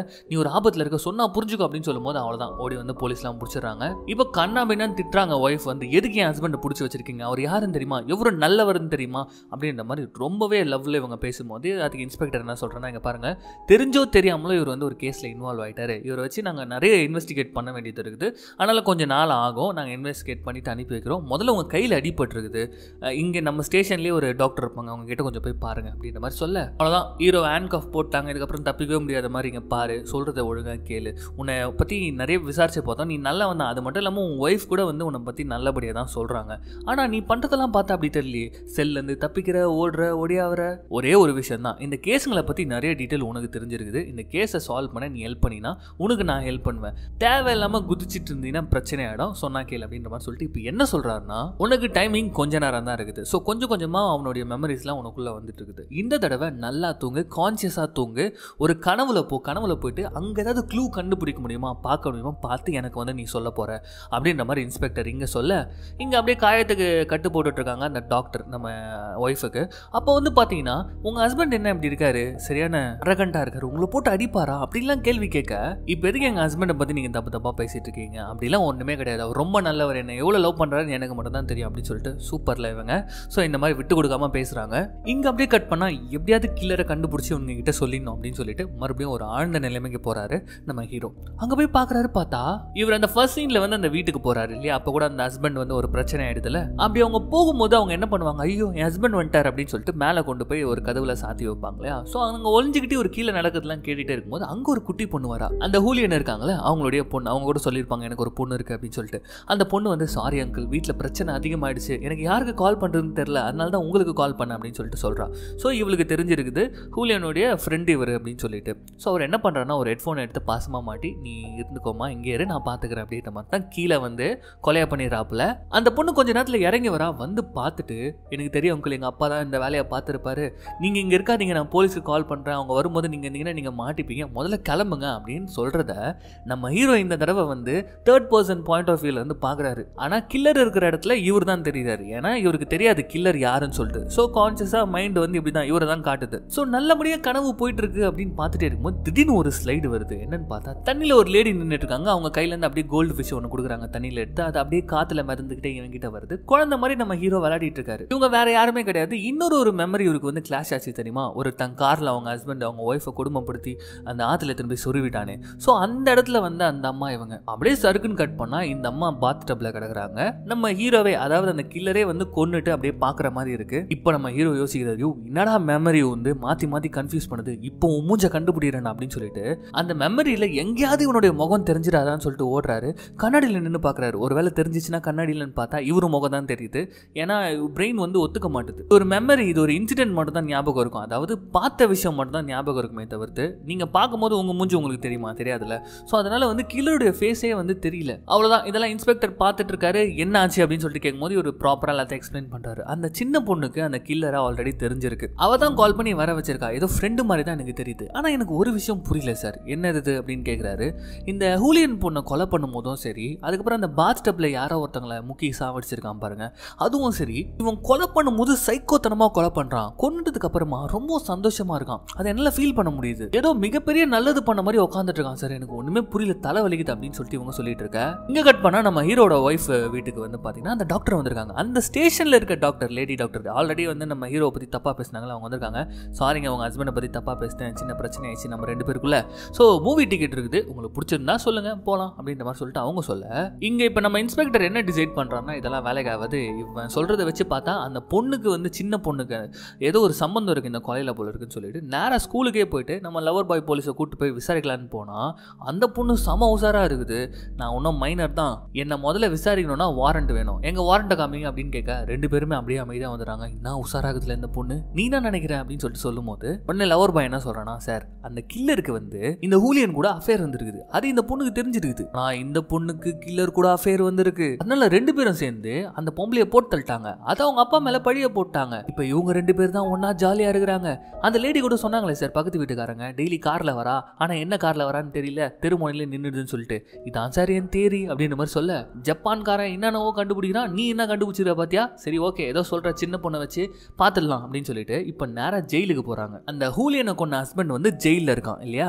ஆபத்தில் இருக்க சொன்னா புரிஞ்சுக்கோ அப்படின்னு சொல்லும்போது அவ்வளோதான் ஓடி வந்து போலீஸ்லாம் பிடிச்சிடுறாங்க இப்போ கண்ணா பின்னான்னு திட்டுறாங்க ஒய்ஃப் வந்து எதுக்கு என் ஹஸ்பண்டை பிடிச்சி வச்சிருக்கீங்க அவர் யாருன்னு தெரியுமா எவ்வளோ நல்லவர்னு தெரியுமா அப்படின்ற மாதிரி ரொம்பவே லவ்ல இவங்க பேசும்போது அதுக்கு இன்ஸ்பெக்டர் என்ன சொல்கிறேன்னா இங்கே பாருங்க தெரிஞ்சோ தெரியாமலோ இவர் வந்து ஒரு கேஸில் இன்வால்வ் ஆயிட்டாரு இவரை வச்சு நாங்கள் நிறைய இன்வெஸ்டிகேட் பண்ண வேண்டியது இருக்குது அதனால் கொஞ்சம் நாள் ஆகும் நாங்கள் இன்வெஸ்டிகேட் பண்ணிட்டு அனுப்பி வைக்கிறோம் முதல்ல உங்கள் கையில் அடிபட்டுருக்குது இங்கே நம்ம ஸ்டேஷன்லேயே ஒரு டாக்டர் இருப்பாங்க அவங்க கிட்ட கொஞ்சம் போய் பாருங்க அப்படின்ற மாதிரி சொல்ல அவ்வளோதான் ஹீரோ ஹேண்ட் கஃப் போட்டாங்க இதுக்கப்புறம் தப்பிக்கவே முடியாத மாதிரி இங்கே பாரு சொல்கிறத ஒழுங்காக கேளு உன்னை பற்றி நிறைய விசாரிச்சு பார்த்தோம் நீ நல்லா வந்தா அது மட்டும் இல்லாமல் உன் ஒய்ஃப் கூட வந்து உன்னை பற்றி நல்லபடியாக தான் சொல்கிறாங்க ஆனால் நீ பண்ணுறதெல்லாம் பார்த்தா அப்படி தெரியலையே செல்லேருந்து தப்பிக்கிற ஓடுற ஒடியாவற ஒரே ஒரு விஷயம் தான் இந்த கேஸுங்களை பற்றி நிறைய டீட்டெயில் உனக்கு தெரிஞ்சிருக்குது இந்த கேஸை சால்வ் பண்ண நீ ஹெல்ப் பண்ணினா உனக்கு நான் ஹெல்ப் பண்ணுவேன் தேவையில்லாமல் குதிச்சிட்டு இருந்தீங்கன்னா பிரச்சனை ஆகிடும் சொன்னா கேள் அப்படின்ற மாதிரி சொல்லிட்டு இப்போ என்ன சொல்கிறாருன்னா உனக்கு டைமிங் கொஞ்ச நேரம் தான் இருக்குது ஸோ கொஞ்சம் கொஞ்சமாக அவனுடைய மெமரிஸ்லாம் உனக்குள்ளே வந்துட்டு இருக்குது இந்த தடவை நல்லா தூங்கு கான்சியஸாக தூங்கு ஒரு கனவுல போ கனவுல போயிட்டு அங்கே ஏதாவது க்ளூ கண்டுபிடிக்க முடியுமா பார்க்க முடியுமா பார்த்து எனக்கு வந்து நீ சொல்ல போகிற அப்படின்ற மாதிரி இன்ஸ்பெக்டர் இங்கே சொல்ல இங்கே அப்படியே காயத்துக்கு கட்டு போட்டுட்ருக்காங்க அந்த டாக்டர் நம்ம ஒய்ஃபுக்கு அப்போ வந்து பார்த்தீங்கன்னா உங்கள் ஹஸ்பண்ட் என்ன இப்படி இருக்காரு சரியான அரகண்டாக இருக்காரு உங்களை போட்டு அடிப்பாரா அப்படிலாம் கேள்வி கேட்க இப்போ எதுக்கு எங்கள் ஹஸ்பண்டை பற்றி நீங்கள் தப்பு தப்பாக பேசிட்டு இருக்கீங்க அப்படிலாம் ஒன்றுமே கிடையாது அவர் ரொம்ப நல்லவர் என்ன எவ்வளோ லவ் பண்ணுறாருன்னு எனக்கு மட்டும் தான் தெரியும் அப்படின்னு சொல்லிட்டு சூப்பரில் இவங்க ஸோ இந்த மாதிரி விட்டு கொடுக்காம பேசுகிறாங்க இங்கே அப்படியே கட் பண்ணால் எப்படியாவது கில்லரை கண்டுபிடிச்சி உங்க கிட்ட சொல்லிடணும் அப்படின்னு சொல்லிட்டு மறுபடியும் ஒரு ஆழ்ந்த நிலைமைக்கு போகிறாரு நம்ம ஹீரோ அங்கே போய் பார்க்குறாரு பார்த்தா இவர் அந்த ஃபர்ஸ்ட் சீனில் வந்து அந்த வீட்டுக்கு போகிறாரு இல்லையா அப்போ கூட அந்த ஹஸ்பண்ட் வந்து ஒரு பிரச்சனை ஆயிடுதுல அப்படி அவங்க போகும்போது அவங்க என்ன பண்ணுவாங்க ஐயோ என் ஹஸ்பண்ட் வந்துட்டார் அப்படின்னு சொல்லிட்டு மேலே கொண்டு போய் ஒரு கதவுல சாத்தி வைப்பாங்க இல்லையா ஸோ அவங்க ஒளிஞ்சுக்கிட்டு ஒரு கீழே நடக்கிறதுலாம் கேட்டுட்டே இருக்கும்போது அங்கே ஒரு குட்டி பொண்ணு வரா அந்த ஹூலியன் இருக்காங்களே அவங்களுடைய பொண்ணு அவங்க கூட சொல்லியிருப்பாங்க எனக்கு ஒரு பொண்ணு இருக்கு அப்படின்னு சொல்லிட்டு அந்த பொண்ணு வந்து சாரி அங்கிள் வீட்டில் பிரச்சனை அதிகமாயிடுச்சு எனக்கு யாருக்கு கால் பண்ணுறதுன்னு தெரில அதனால தான் உங்களுக்கு கால் பண்ண அப்படின்னு சொல்லிட்டு சொல்கிறா ஸோ இவளுக்கு தெரிஞ்சிருக்குது ஹூலியனுடைய ஃப்ரெண்டு இவர் அப்படின்னு சொல்லிட்டு ஸோ அவர் என்ன பண்ணுறாருன்னா ஒரு ஹெட்ஃபோன் எடுத்து பாசமாக மாட்டி நீ இருந்துக்கோமா இங்கே இரு நான் பார்த்துக்கிறேன் அப்படின்ற மாதிரி தான் கீழே வந்து கொலையா பண்ணிடுறாப்புல அந்த பொண்ணு கொஞ்ச நேரத்தில் இறங்கி வரா வந்து பார்த்துட்டு எனக்கு தெரியும் உங்கள் எங்கள் அப்பா தான் இந்த வேலையை பார்த்துருப்பாரு நீங்கள் இங்கே இருக்காதீங்க நான் போலீஸுக்கு கால் பண்ணுறேன் அவங்க வரும்போது நீங்கள் இருந்தீங்கன்னா நீங்கள் மாட்டிப்பீங்க முதல்ல கிளம்புங்க அப்படின்னு சொல்கிறத நம்ம ஹீரோ இந்த தடவை வந்து தேர்ட் பர்சன் பாயிண்ட் ஆஃப் வியூவில் வந்து பார்க்குறாரு ஆனால் கில்லர் இருக்கிற இடத்துல இவர் தான் தெரியுறாரு ஏன்னா இவருக்கு தெரியாது கில்லர் யாருன்னு சொல்லிட்டு ஸோ கான்சியஸாக மைண்ட் வந்து இப்படி தான் இவரை தான் காட்டுது ஸோ நல்லபடியாக கனவு போயிட்டு இருக்கு அப்படின்னு பார்த்துட்டே இருக்கும்போது திடீர்னு ஒரு ஸ்லைடு வருது என்னன்னு பார்த்தா தண்ணியில் ஒரு லேடி நின்றுட்டு இருக்காங்க அவங்க கையிலேருந்து அப்படியே கோல்டு ஃபிஷ் ஒன்று கொடுக்குறாங்க தண்ணியில் எடுத்து அது அப்படியே காற்றுல மறந்துக்கிட்டே இவங்கிட்ட வருது குழந்தை மாதிரி நம்ம ஹீரோ விளையாடிட்டு இருக்காரு இவங்க வேற யாருமே கிடையாது இன்னொரு ஒரு மெமரி இவருக்கு வந்து கிளாஷ் ஆச்சு தெரியுமா ஒரு தன் காரில் அவங்க ஹஸ்பண்ட் அவங்க ஒய்ஃபை குடும்பப்படுத்தி அந்த ஆற்றுல எடுத்துன்னு போய் சொருவிட்டானே ஸோ அந்த இடத்துல வந்து அந்த அம்மா இவங்க அப்படியே சறுக்குன்னு கட் பண்ணால் இந்த அம்மா பாத் டப்ல கிடக்குறாங்க நம்ம ஹீரோவே அதாவது அந்த கில்லரே வந்து கொன்னுட்டு அப்படியே பார்க்குற மாதிரி இருக்கு இப்போ நம்ம ஹீரோ யோசிக்கிறாரு "ஐயோ, என்னடா மெமரி வந்து மாற்றி மாற்றி கன்ஃபியூஸ் பண்ணுது இப்போ உன் மூஞ்ச கண்டுபிடிக்கிறேன் அப்படின்னு சொல்லிட்டு அந்த மெமரியில் எங்கேயாவது இவனுடைய முகம் தெரிஞ்சிடாதான்னு சொல்லிட்டு ஓடுறாரு கண்ணாடியில் நின்று பார்க்குறாரு ஒருவேளை தெரிஞ்சிச்சுன்னா கண்ணாடியிலன்னு பார்த்தா இவரு முகம் தான் தெரியுது ஏன்னா பிரெயின் வந்து ஒத்துக்க மாட்டுது ஒரு மெமரி இது ஒரு இன்சிடென்ட் மட்டும் தான் ஞாபகம் இருக்கும் அதாவது பார்த்த விஷயம் மட்டும் தான் ஞாபகம் இருக்குமே தவிர்த்து நீங்கள் பார்க்கும்போது உங்கள் மூஞ்சி உங்களுக்கு தெரியுமா தெரியாதுல்ல ஸோ அதனால வந்து கில்லருடைய ஃபேஸே வந்து தெரியல அவ்வளோதான் இதெல்லாம் இன்ஸ்பெக்டர் பார்த்துட்டு இருக்காரு என்ன ஆச்சு அப்படின்னு சொல்லிட்டு கேட்கும்போது ஒரு ப்ராப்பராக எல்லாத்தையும் எக்ஸ்பிளைன் பண்ணுறாரு அந்த சின்ன பொண்ணுக்கு அந்த கில்லரை ஆல்ரெடி தெரிஞ்சிருக்கு அவ தான் கால் பண்ணி வர வச்சிருக்கா ஏதோ ஃப்ரெண்டு மாதிரி தான் எனக்கு தெரியுது ஆனால் எனக்கு ஒரு விஷயம் புரியல சார் என்ன இது அப்படின்னு கேட்குறாரு இந்த ஹூலியன் பொண்ணை கொலை பண்ணும் போதும் சரி அதுக்கப்புறம் அந்த பாத் டப்பில் யாரோ ஒருத்தங்களை முக்கி சாவடிச்சிருக்கான் பாருங்க அதுவும் சரி இவன் கொலை பண்ணும்போது சைக்கோத்தனமாக கொலை பண்ணுறான் கொன்னதுக்கு அப்புறமா ரொம்ப சந்தோஷமா இருக்கான் அதை என்னால் ஃபீல் பண்ண முடியுது ஏதோ மிகப்பெரிய நல்லது பண்ண மாதிரி உட்காந்துட்டு இருக்கான் சார் எனக்கு ஒன்றுமே புரியல தலை வலிக்குது அப்படின்னு சொல்லிட்டு இவங்க சொல்லிட்டு இருக்க இங்கே கட் பண்ணால் நம்ம ஹீரோட ஒய்ஃப் வீட்டுக்கு வந்து பார்த்தீங்கன்னா அந்த டாக்டர் வந்திருக்காங்க அந்த ஸ்டேஷனில் இருக்க டாக்டர் லேடி டாக்டர் ஆல்ரெடி வந்து நம்ம ஹீரோவை பற்றி தப்பாக பேசினாங்களா அவங்க வந்திருக்காங்க சாரிங்க அவங்க ஹஸ்பண்டை பற்றி தப்பாக பேசிட்டேன் சின்ன பிரச்சனை ஆயிடுச்சு நம்ம ரெண்டு பேருக்குள்ள ஸோ மூவி டிக்கெட் இருக்குது உங்களுக்கு பிடிச்சிருந்தா சொல்லுங்க போகலாம் அப்படின்ற மாதிரி சொல்லிட்டு அவங்க சொல்ல இங்கே இப்போ நம்ம இன்ஸ்பெக்டர் என்ன டிசைட் பண்ணுறாங்கன்னா இதெல்லாம் வேலைக்காவது இவன் சொல்கிறத வச்சு பார்த்தா அந்த பொண்ணுக்கு வந்து சின்ன பொண்ணுக்கு ஏதோ ஒரு சம்பந்தம் இருக்குது இந்த கொலையில் போல இருக்குன்னு சொல்லிட்டு நேராக ஸ்கூலுக்கே போயிட்டு நம்ம லவர் பாய் போலீஸை கூட்டு போய் விசாரிக்கலான்னு போனால் அந்த பொண்ணு செம உசாராக இருக்குது நான் இன்னும் மைனர் தான் என்னை முதல்ல விசாரிக்கணும்னா வாரண்ட் வேணும் எங்கள் வாரண்ட்டை காமிங்க அப்படின்னு கேட்க ரெண்டு பேருமே அப்படியே அமைதியாக வந்துடுறாங்க என்ன உஷாராகுதுல இந்த பொண்ணு நீ தான் நினைக்கிறேன் அப்படின்னு சொல்லிட்டு சொல்லும்போது உடனே லவர் பாய் என்ன சொல்கிறான்னா சார் அந்த கில்லருக்கு வந்து இந்த ஹூலியன் கூட அஃபேர் வந்துருக்குது அது இந்த பொண்ணுக்கு தெரிஞ்சிருக்குது நான் இந்த பொண்ணுக்கு கில்லர் கூட அஃபேர் வந்திருக்கு அதனால ரெண்டு பேரும் சேர்ந்து அந்த பொம்பளைய போட்டு தள்ளிட்டாங்க அதை அவங்க அப்பா மேல பழிய போட்டாங்க இப்போ இவங்க ரெண்டு பேர் தான் ஒண்ணா ஜாலியா இருக்கிறாங்க அந்த லேடி கூட சொன்னாங்களே சார் பக்கத்து வீட்டுக்காரங்க டெய்லி கார்ல வரா ஆனா என்ன கார்ல வரான்னு தெரியல தெருமுனையில நின்றுதுன்னு சொல்லிட்டு இதான் சார் என் தேரி அப்படின்ற மாதிரி சொல்ல ஜப்பான்காரன் என்னென்னவோ கண்டுபிடிக்கிறான் நீ என்ன கண்டுபிடிச்சிருக்க பாத்தியா சரி ஓகே ஏதோ சொல்ற சின்ன பொண்ணை வச்சு பார்த்துடலாம் அப்படின்னு சொல்லிட்டு இப்போ நேரா ஜெயிலுக்கு போறாங்க அந்த ஹூலியனை கொண்ட ஹஸ்பண்ட் வந்து ஜெயிலில் இருக்கான் இல்லையா ஸோ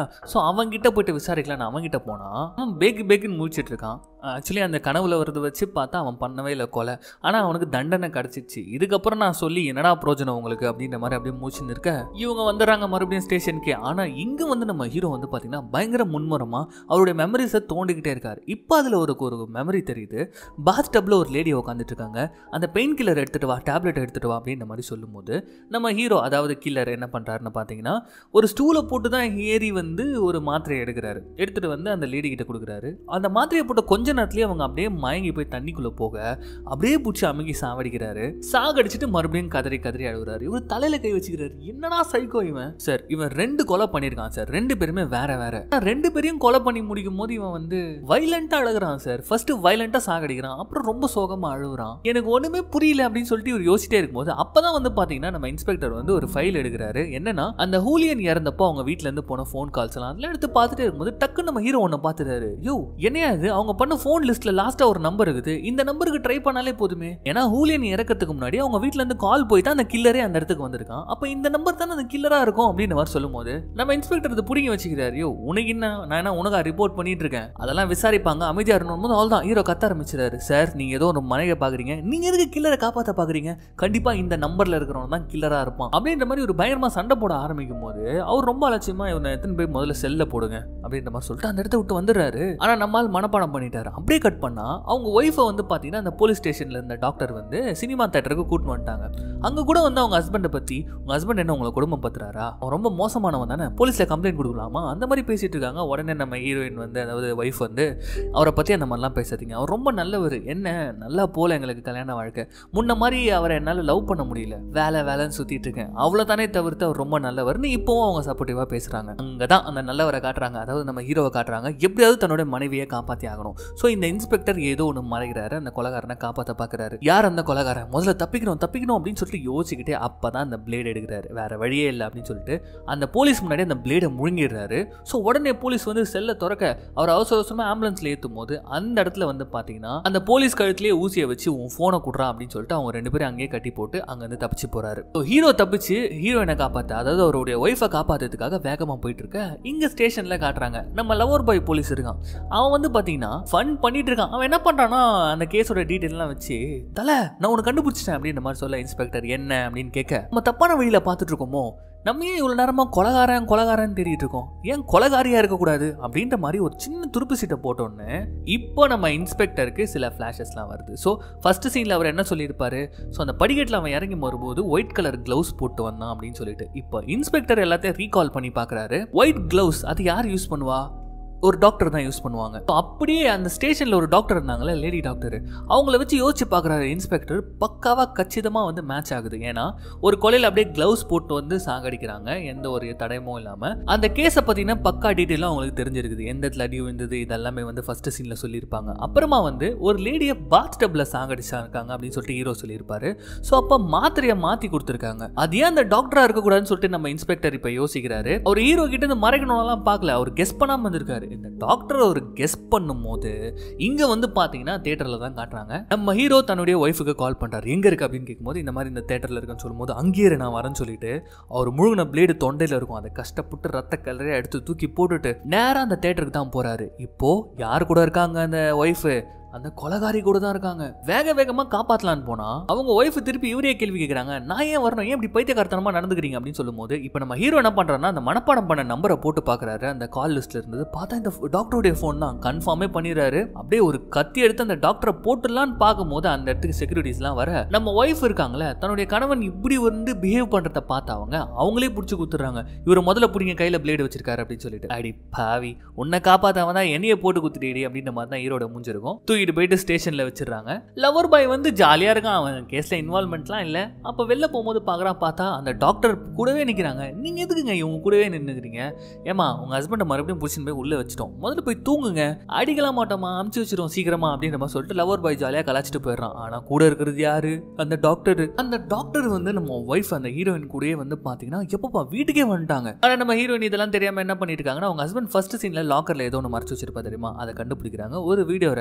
அவன்கிட்ட போயிட்டு விசாரிக்கலான்னு அவன்கிட்ட போனா அவன் பேக்கு பேக்குன்னு முடிச்சிட்டு இருக்கான் ஆக்சுவலி அந்த கனவுல வரது வச்சு பார்த்தா அவன் பண்ணவே இல்லை கொலை ஆனால் அவனுக்கு தண்டனை கிடச்சிச்சு இதுக்கப்புறம் நான் சொல்லி என்னடா பிரோஜனம் உங்களுக்கு அப்படின்ற மாதிரி அப்படியே மூச்சுன்னு இருக்க இவங்க வந்துடுறாங்க மறுபடியும் ஸ்டேஷனுக்கே ஆனால் இங்கே வந்து நம்ம ஹீரோ வந்து பார்த்தீங்கன்னா பயங்கர முன்முறமாக அவருடைய மெமரிஸை தோண்டிக்கிட்டே இருக்கார் இப்போ அதில் ஒரு ஒரு மெமரி தெரியுது பாத் டப்பில் ஒரு லேடி உட்காந்துட்டு இருக்காங்க அந்த பெயின் கில்லர் எடுத்துட்டு வா டேப்லெட் எடுத்துட்டு வா அப்படின்ற மாதிரி சொல்லும்போது நம்ம ஹீரோ அதாவது கில்லர் என்ன பண்ணுறாருன்னு பார்த்தீங்கன்னா ஒரு ஸ்டூலை போட்டு தான் ஏறி வந்து ஒரு மாத்திரையை எடுக்கிறாரு எடுத்துட்டு வந்து அந்த லேடி கிட்ட கொடுக்குறாரு அந்த மாத்திரையை போட்ட கொஞ்ச நேரத்துலேயே அவங்க அப்படியே மயங்கி போய் தண்ணிக்குள்ளே போக அப்படியே பிடிச்சி அமுகி சாவடிக்கிறாரு சாகடிச்சிட்டு மறுபடியும் கதறி கதறி அழுகுறாரு இவர் தலையில கை வச்சுக்கிறாரு என்னடா சைக்கோ இவன் சார் இவன் ரெண்டு கொலை பண்ணியிருக்கான் சார் ரெண்டு பேருமே வேற வேற ஆனா, ரெண்டு பேரையும் கொலை பண்ணி முடிக்கும் போது இவன் வந்து வைலண்டா அழுகுறான் சார் ஃபர்ஸ்ட் வைலண்டா சாகடிக்கிறான் அப்புறம் ரொம்ப சோகமா அழுகுறான் எனக்கு ஒண்ணுமே புரியல அப்படின்னு சொல்லிட்டு இவர் யோசிச்சிட்டே இருக்கும்போது அப்பதான் வந்து பாத்தீங்கன்னா நம்ம இன்ஸ்பெக்டர் வந்து ஒரு ஃபைல் எடுக்கிறாரு என்னன்னா அந்த ஹூலியன் இறந்தப்போ அவங்க வீட்ல இருந்து போன ஃபோன் கால்ஸ் எல்லாம் அதெல்லாம் எடுத்து பார்த்துட்டே இருக்கும்போது டக்குன்னு நம்ம ஹீரோ ஒன்று பார்த்துட்டாரு யோ என்னையா இது அவங்க பண்ண ஃபோன் லிஸ்ட்ல லாஸ்டா ஒரு நம்பர் இருக்குது இந்த நம்பருக்கு ட்ரை பண்ணாலே போதுமே ஏன்னா ஹூலியன் இறக்கிறதுக்கு முன்னாடி அவங்க வீட்ல இருந்து கால் போயிட்டு அந்த கில்லரே அந்த இடத்துக்கு வந்திருக்கான் அப்ப இந்த நம்பர் தானே அந்த கில்லரா இருக்கும் அப்படின்னு மாதிரி சொல்லும்போது நம்ம இன்ஸ்பெக்டர் இது புடிங்க வச்சுக்கிறாரு யோ உனக்கு என்ன நான் என்ன உனக்கா ரிப்போர்ட் பண்ணிட்டு இருக்கேன் அதெல்லாம் விசாரிப்பாங்க அமைதியா இருக்கணும் போது அவள் தான் ஹீரோ கத்த ஆரம்பிச்சிடாரு சார் நீங்க ஏதோ ஒரு மனைவியை பாக்குறீங்க நீங்க எதுக்கு கில்லரை காப்பாத்த பாக்குறீங்க கண்டிப்பா இந்த நம்பர்ல இருக்கிறவன் தான் கில்லரா இருப்பான் அப்படின்ற மாதிரி ஒரு பயங்கரமா சண்டை போட ஆரம்பிக்கும் போது அவர் ரொம்ப அலட்சியமா இவனை எத்தனை போய் முதல்ல செல்ல போடுங்க அப்படின்ற மாதிரி சொல்லிட்டு அந்த இடத்த விட்டு வந்துடுறாரு ஆனா நம்மால் மனப்பாடம் பண்ணிட்டாரு அப்படியே கட் பண்ணா அவங்க ஒய்ஃபை வந்து பாத்தீங்கன்னா அந்த போலீஸ் ஸ்டேஷன்ல இருந்த டாக்டர் வந்து சினிமா தேட்டருக்கு கூட்டிட்டு வந்துட்டாங்க அங்க கூட வந்து அவங்க ஹஸ்பண்டை பத்தி உங்க ஹஸ்பண்ட் என்ன உங்களை குடும்பம் பத்துறாரா அவன் ரொம்ப மோசமானவன் தானே போலீஸ்ல கம்ப்ளைண்ட் கொடுக்கலாமா அந்த மாதிரி பேசிட்டு இருக்காங்க உடனே நம்ம ஹீரோயின் வந்து அதாவது ஒய்ஃப் வந்து அவரை பத்தி அந்த மாதிரிலாம் பேசாதீங்க அவர் ரொம்ப நல்லவர் என்ன நல்லா போல எங்களுக்கு கல்யாண வாழ்க்கை முன்ன மாதிரி அவரை என்னால் லவ் பண்ண முடியல வேலை வேலைன்னு சுத்திட்டு இருக்கேன் அவ்வளோதானே தவிர்த்து அவர் ரொம்ப நல்லவர்னு இப்போவும் அவங்க சப்போர்ட்டிவாக பேசுறாங்க அங்கே தான் அந்த நல்லவரை காட்டுறாங்க அதாவது நம்ம ஹீரோவை காட்டுறாங்க எப்படியாவது தன்னோட மனைவியை காப்பாற்றி ஆகணும் ஸோ இந்த இன்ஸ்பெக்டர் ஏதோ ஒன்று மறைகிறாரு அந்த கொலகாரனை காப்பாற்ற பார்க்குறாரு யார் அந்த கொலகாரன் முதல்ல தப்பிக்கணும் தப்பிக்கணும் அப்படின்னு சொல்லிட்டு யோசிச்சுக்கிட்டே அப்போ தான் அந்த பிளேட் எடுக்கிறாரு வேற வழியே இல்லை அப்படின்னு சொல்லிட்டு அந்த போலீஸ் முன்னாடி அந்த பிளேடை முழுங்கிடுறாரு ஸோ உடனே போலீஸ் வந்து செல்ல திறக்க அவர் அவசர அவசரமாக ஆம்புலன்ஸில் ஏற்றும் போது அந்த இடத்துல வந்து பார்த்தீங்கன்னா அந்த போலீஸ் கழுத்துலேயே ஊசியை வச்சு உன் ஃபோனை கொடுறா அப்படின்னு சொல்லிட்டு அவங்க ரெண்டு பேரும் அங்கேயே கட்டி போட்டு அங்கேருந்து தப்பிச்சு போறாரு ஸோ ஹீரோ தப்பிச்சு ஹீரோயினை காப்பாற்ற அதாவது அவருடைய ஒய்ஃபை காப்பாற்றுறதுக்காக வேகமாக போயிட்டு இருக்க இங்கே ஸ்டேஷனில் காட்டுறாங்க நம்ம லவர் பாய் போலீஸ் இருக்கான் அவன் வந்து பார்த்தீங்கன்னா ஃபன் பண்ணிட்டு இருக்கான் அவன் என்ன பண்ணுறான்னா அந்த கேஸோட டீட்டெயிலாம் வச்சு தலை நான் உனக்கு கண்டுபிடிச்சிட்டேன் அப்படின்ற மாதிரி சொல்ல இன்ஸ்பெக்டர் என்ன அப்படின்னு கேட்க நம்ம தப்பான வழியில் பார்த்துட்டு இருக்கோமோ நம்ம ஏன் இவ்வளோ நேரமாக கொலகாரன் கொலகாரன்னு தேடிட்டு இருக்கோம் ஏன் கொலகாரியாக இருக்கக்கூடாது அப்படின்ற மாதிரி ஒரு சின்ன துருப்பு சீட்டை போட்டோன்னு இப்போ நம்ம இன்ஸ்பெக்டருக்கு சில ஃப்ளாஷஸ்லாம் வருது ஸோ ஃபர்ஸ்ட் சீனில் அவர் என்ன சொல்லியிருப்பாரு ஸோ அந்த படிக்கட்டில் அவன் இறங்கி வரும்போது ஒயிட் கலர் க்ளவுஸ் போட்டு வந்தான் அப்படின்னு சொல்லிட்டு இப்போ இன்ஸ்பெக்டர் எல்லாத்தையும் ரீகால் பண்ணி பார்க்குறாரு ஒயிட் க்ளவுஸ் அது யார் யூஸ் பண்ணுவா ஒரு டாக்டர் தான் யூஸ் பண்ணுவாங்க So, அப்படியே அந்த ஸ்டேஷனில் ஒரு டாக்டர் இருந்தாங்களே லேடி டாக்டர் அவங்கள வச்சு யோசிச்சு பார்க்குறாரு இன்ஸ்பெக்டர் பக்காவாக கச்சிதமாக வந்து மேட்ச் ஆகுது ஏன்னா ஒரு கொலையில் அப்படியே க்ளவுஸ் போட்டு வந்து சாகடிக்கிறாங்க எந்த ஒரு தடயமும் இல்லாமல் அந்த கேஸை பார்த்தீங்கன்னா பக்கா டீட்டெயிலாக அவங்களுக்கு தெரிஞ்சிருக்குது எந்த இடத்துல அடி விழுந்தது இதெல்லாமே வந்து ஃபர்ஸ்ட் சீனில் சொல்லியிருப்பாங்க அப்புறமா வந்து ஒரு லேடியை பாத் டப்பில் சாகடிச்சாங்க அப்படின்னு சொல்லிட்டு ஹீரோ சொல்லியிருப்பாரு ஸோ அப்போ மாத்திரையை மாற்றி கொடுத்துருக்காங்க அது ஏன் அந்த டாக்டராக இருக்கக்கூடாதுன்னு சொல்லிட்டு நம்ம இன்ஸ்பெக்டர் இப்போ யோசிக்கிறாரு அவர் ஹீரோ கிட்ட இருந்து மறைக்கணும்லாம் பார்க்கல அவர் கெஸ் பண்ணாமல் வந்திருக்காரு இந்த டாக்டர் அவர் கெஸ் பண்ணும்போது இங்கே வந்து பார்த்தீங்கன்னா தேட்டரில் தான் காட்டுறாங்க நம்ம ஹீரோ தன்னுடைய ஒய்ஃபுக்கு கால் பண்ணுறாரு எங்கே இருக்கு அப்படின்னு கேட்கும்போது இந்த மாதிரி இந்த தேட்டரில் இருக்குன்னு சொல்லும்போது அங்கேயே இரு, நான் வரேன்னு சொல்லிட்டு அவர் முழுகின பிளேடு தொண்டையில் இருக்கும் அதை கஷ்டப்பட்டு ரத்த கலரையை எடுத்து தூக்கி போட்டுட்டு நேராக அந்த தேட்டருக்கு தான் போகிறாரு இப்போ யார் கூட இருக்காங்க அந்த ஒய்ஃபு அந்த கொலகாரி கூட தான் இருக்காங்க வேக வேகமா காப்பாத்தலான்னு போனா அவங்க ஒய்ஃப் திருப்பி இவரே கேள்வி கேட்கறாங்க நான் ஏன் வரணும் ஏன் இப்படி பைத்தியக்காரத்தனமா நடந்துக்கிறீங்க அப்படின்னு சொல்லும்போது இப்போ நம்ம ஹீரோ என்ன பண்றாருன்னா அந்த மனப்பாடம் பண்ண நம்பரை போட்டு பாக்குறாரு அந்த கால் லிஸ்ட்ல இருந்தது பார்த்தா இந்த டாக்டருடைய ஃபோன் தான் கன்ஃபார்மே பண்ணிடுறாரு அப்படியே ஒரு கத்தி எடுத்து அந்த டாக்டரை போட்டுடலான்னு பார்க்கும்போது அந்த இடத்துக்கு செக்யூரிட்டிஸ்லாம் வர நம்ம ஒய்ஃப் இருக்காங்களே தன்னுடைய கணவன் இப்படி வந்து பிஹேவ் பண்றத பார்த்து அவங்க அவங்களே பிடிச்சி குத்துறாங்க இவர் முதல்ல பிடிங்க கையில பிளேடு வச்சிருக்காரு அப்படின்னு சொல்லிட்டு அடி பாவி உன்னை காப்பாத்தவன் தான் என்னைய போட்டு குத்துட்டேடி அப்படின்ற மாதிரி தான் ஹீரோட மூஞ்சிருக்கும் தூக்கிட்டு போயிட்டு ஸ்டேஷன்ல வச்சிடுறாங்க லவர் பாய் வந்து ஜாலியா இருக்கான் அவன் கேஸ்ல இன்வால்மெண்ட்லாம் இல்ல அப்ப வெளில போகும்போது பார்க்கறான் பார்த்தா அந்த டாக்டர் கூடவே நிக்கிறாங்க நீங்க எதுக்குங்க இவங்க கூடவே நின்னுக்கிறீங்க ஏமா உங்க ஹஸ்பண்டை மறுபடியும் புடிச்சுன்னு போய் உள்ள வச்சிட்டோம் முதல்ல போய் தூங்குங்க அடிக்கலாம் மாட்டோமா அமுச்சு வச்சிரும் சீக்கிரமா அப்படின்ற மாதிரி சொல்லிட்டு லவர் பாய் ஜாலியா கலாச்சிட்டு போயிடுறான் ஆனா கூட இருக்கிறது யாரு அந்த டாக்டர் அந்த டாக்டர் வந்து நம்ம ஒய்ஃப் அந்த ஹீரோயின் கூடயே வந்து பாத்தீங்கன்னா எப்பப்பா வீட்டுக்கே வந்துட்டாங்க ஆனா நம்ம ஹீரோயின் இதெல்லாம் தெரியாம என்ன பண்ணிட்டு இருக்காங்கன்னா அவங்க ஹஸ்பண்ட் ஃபர்ஸ்ட் சீன்ல லாக்கர்ல ஏதோ ஒன்று மறைச்சு வச்சிருப்பா தெரியுமா அதை கண்டுபிடிக்கிறாங்க ஒரு வீடியோ ரெக்கார்டர்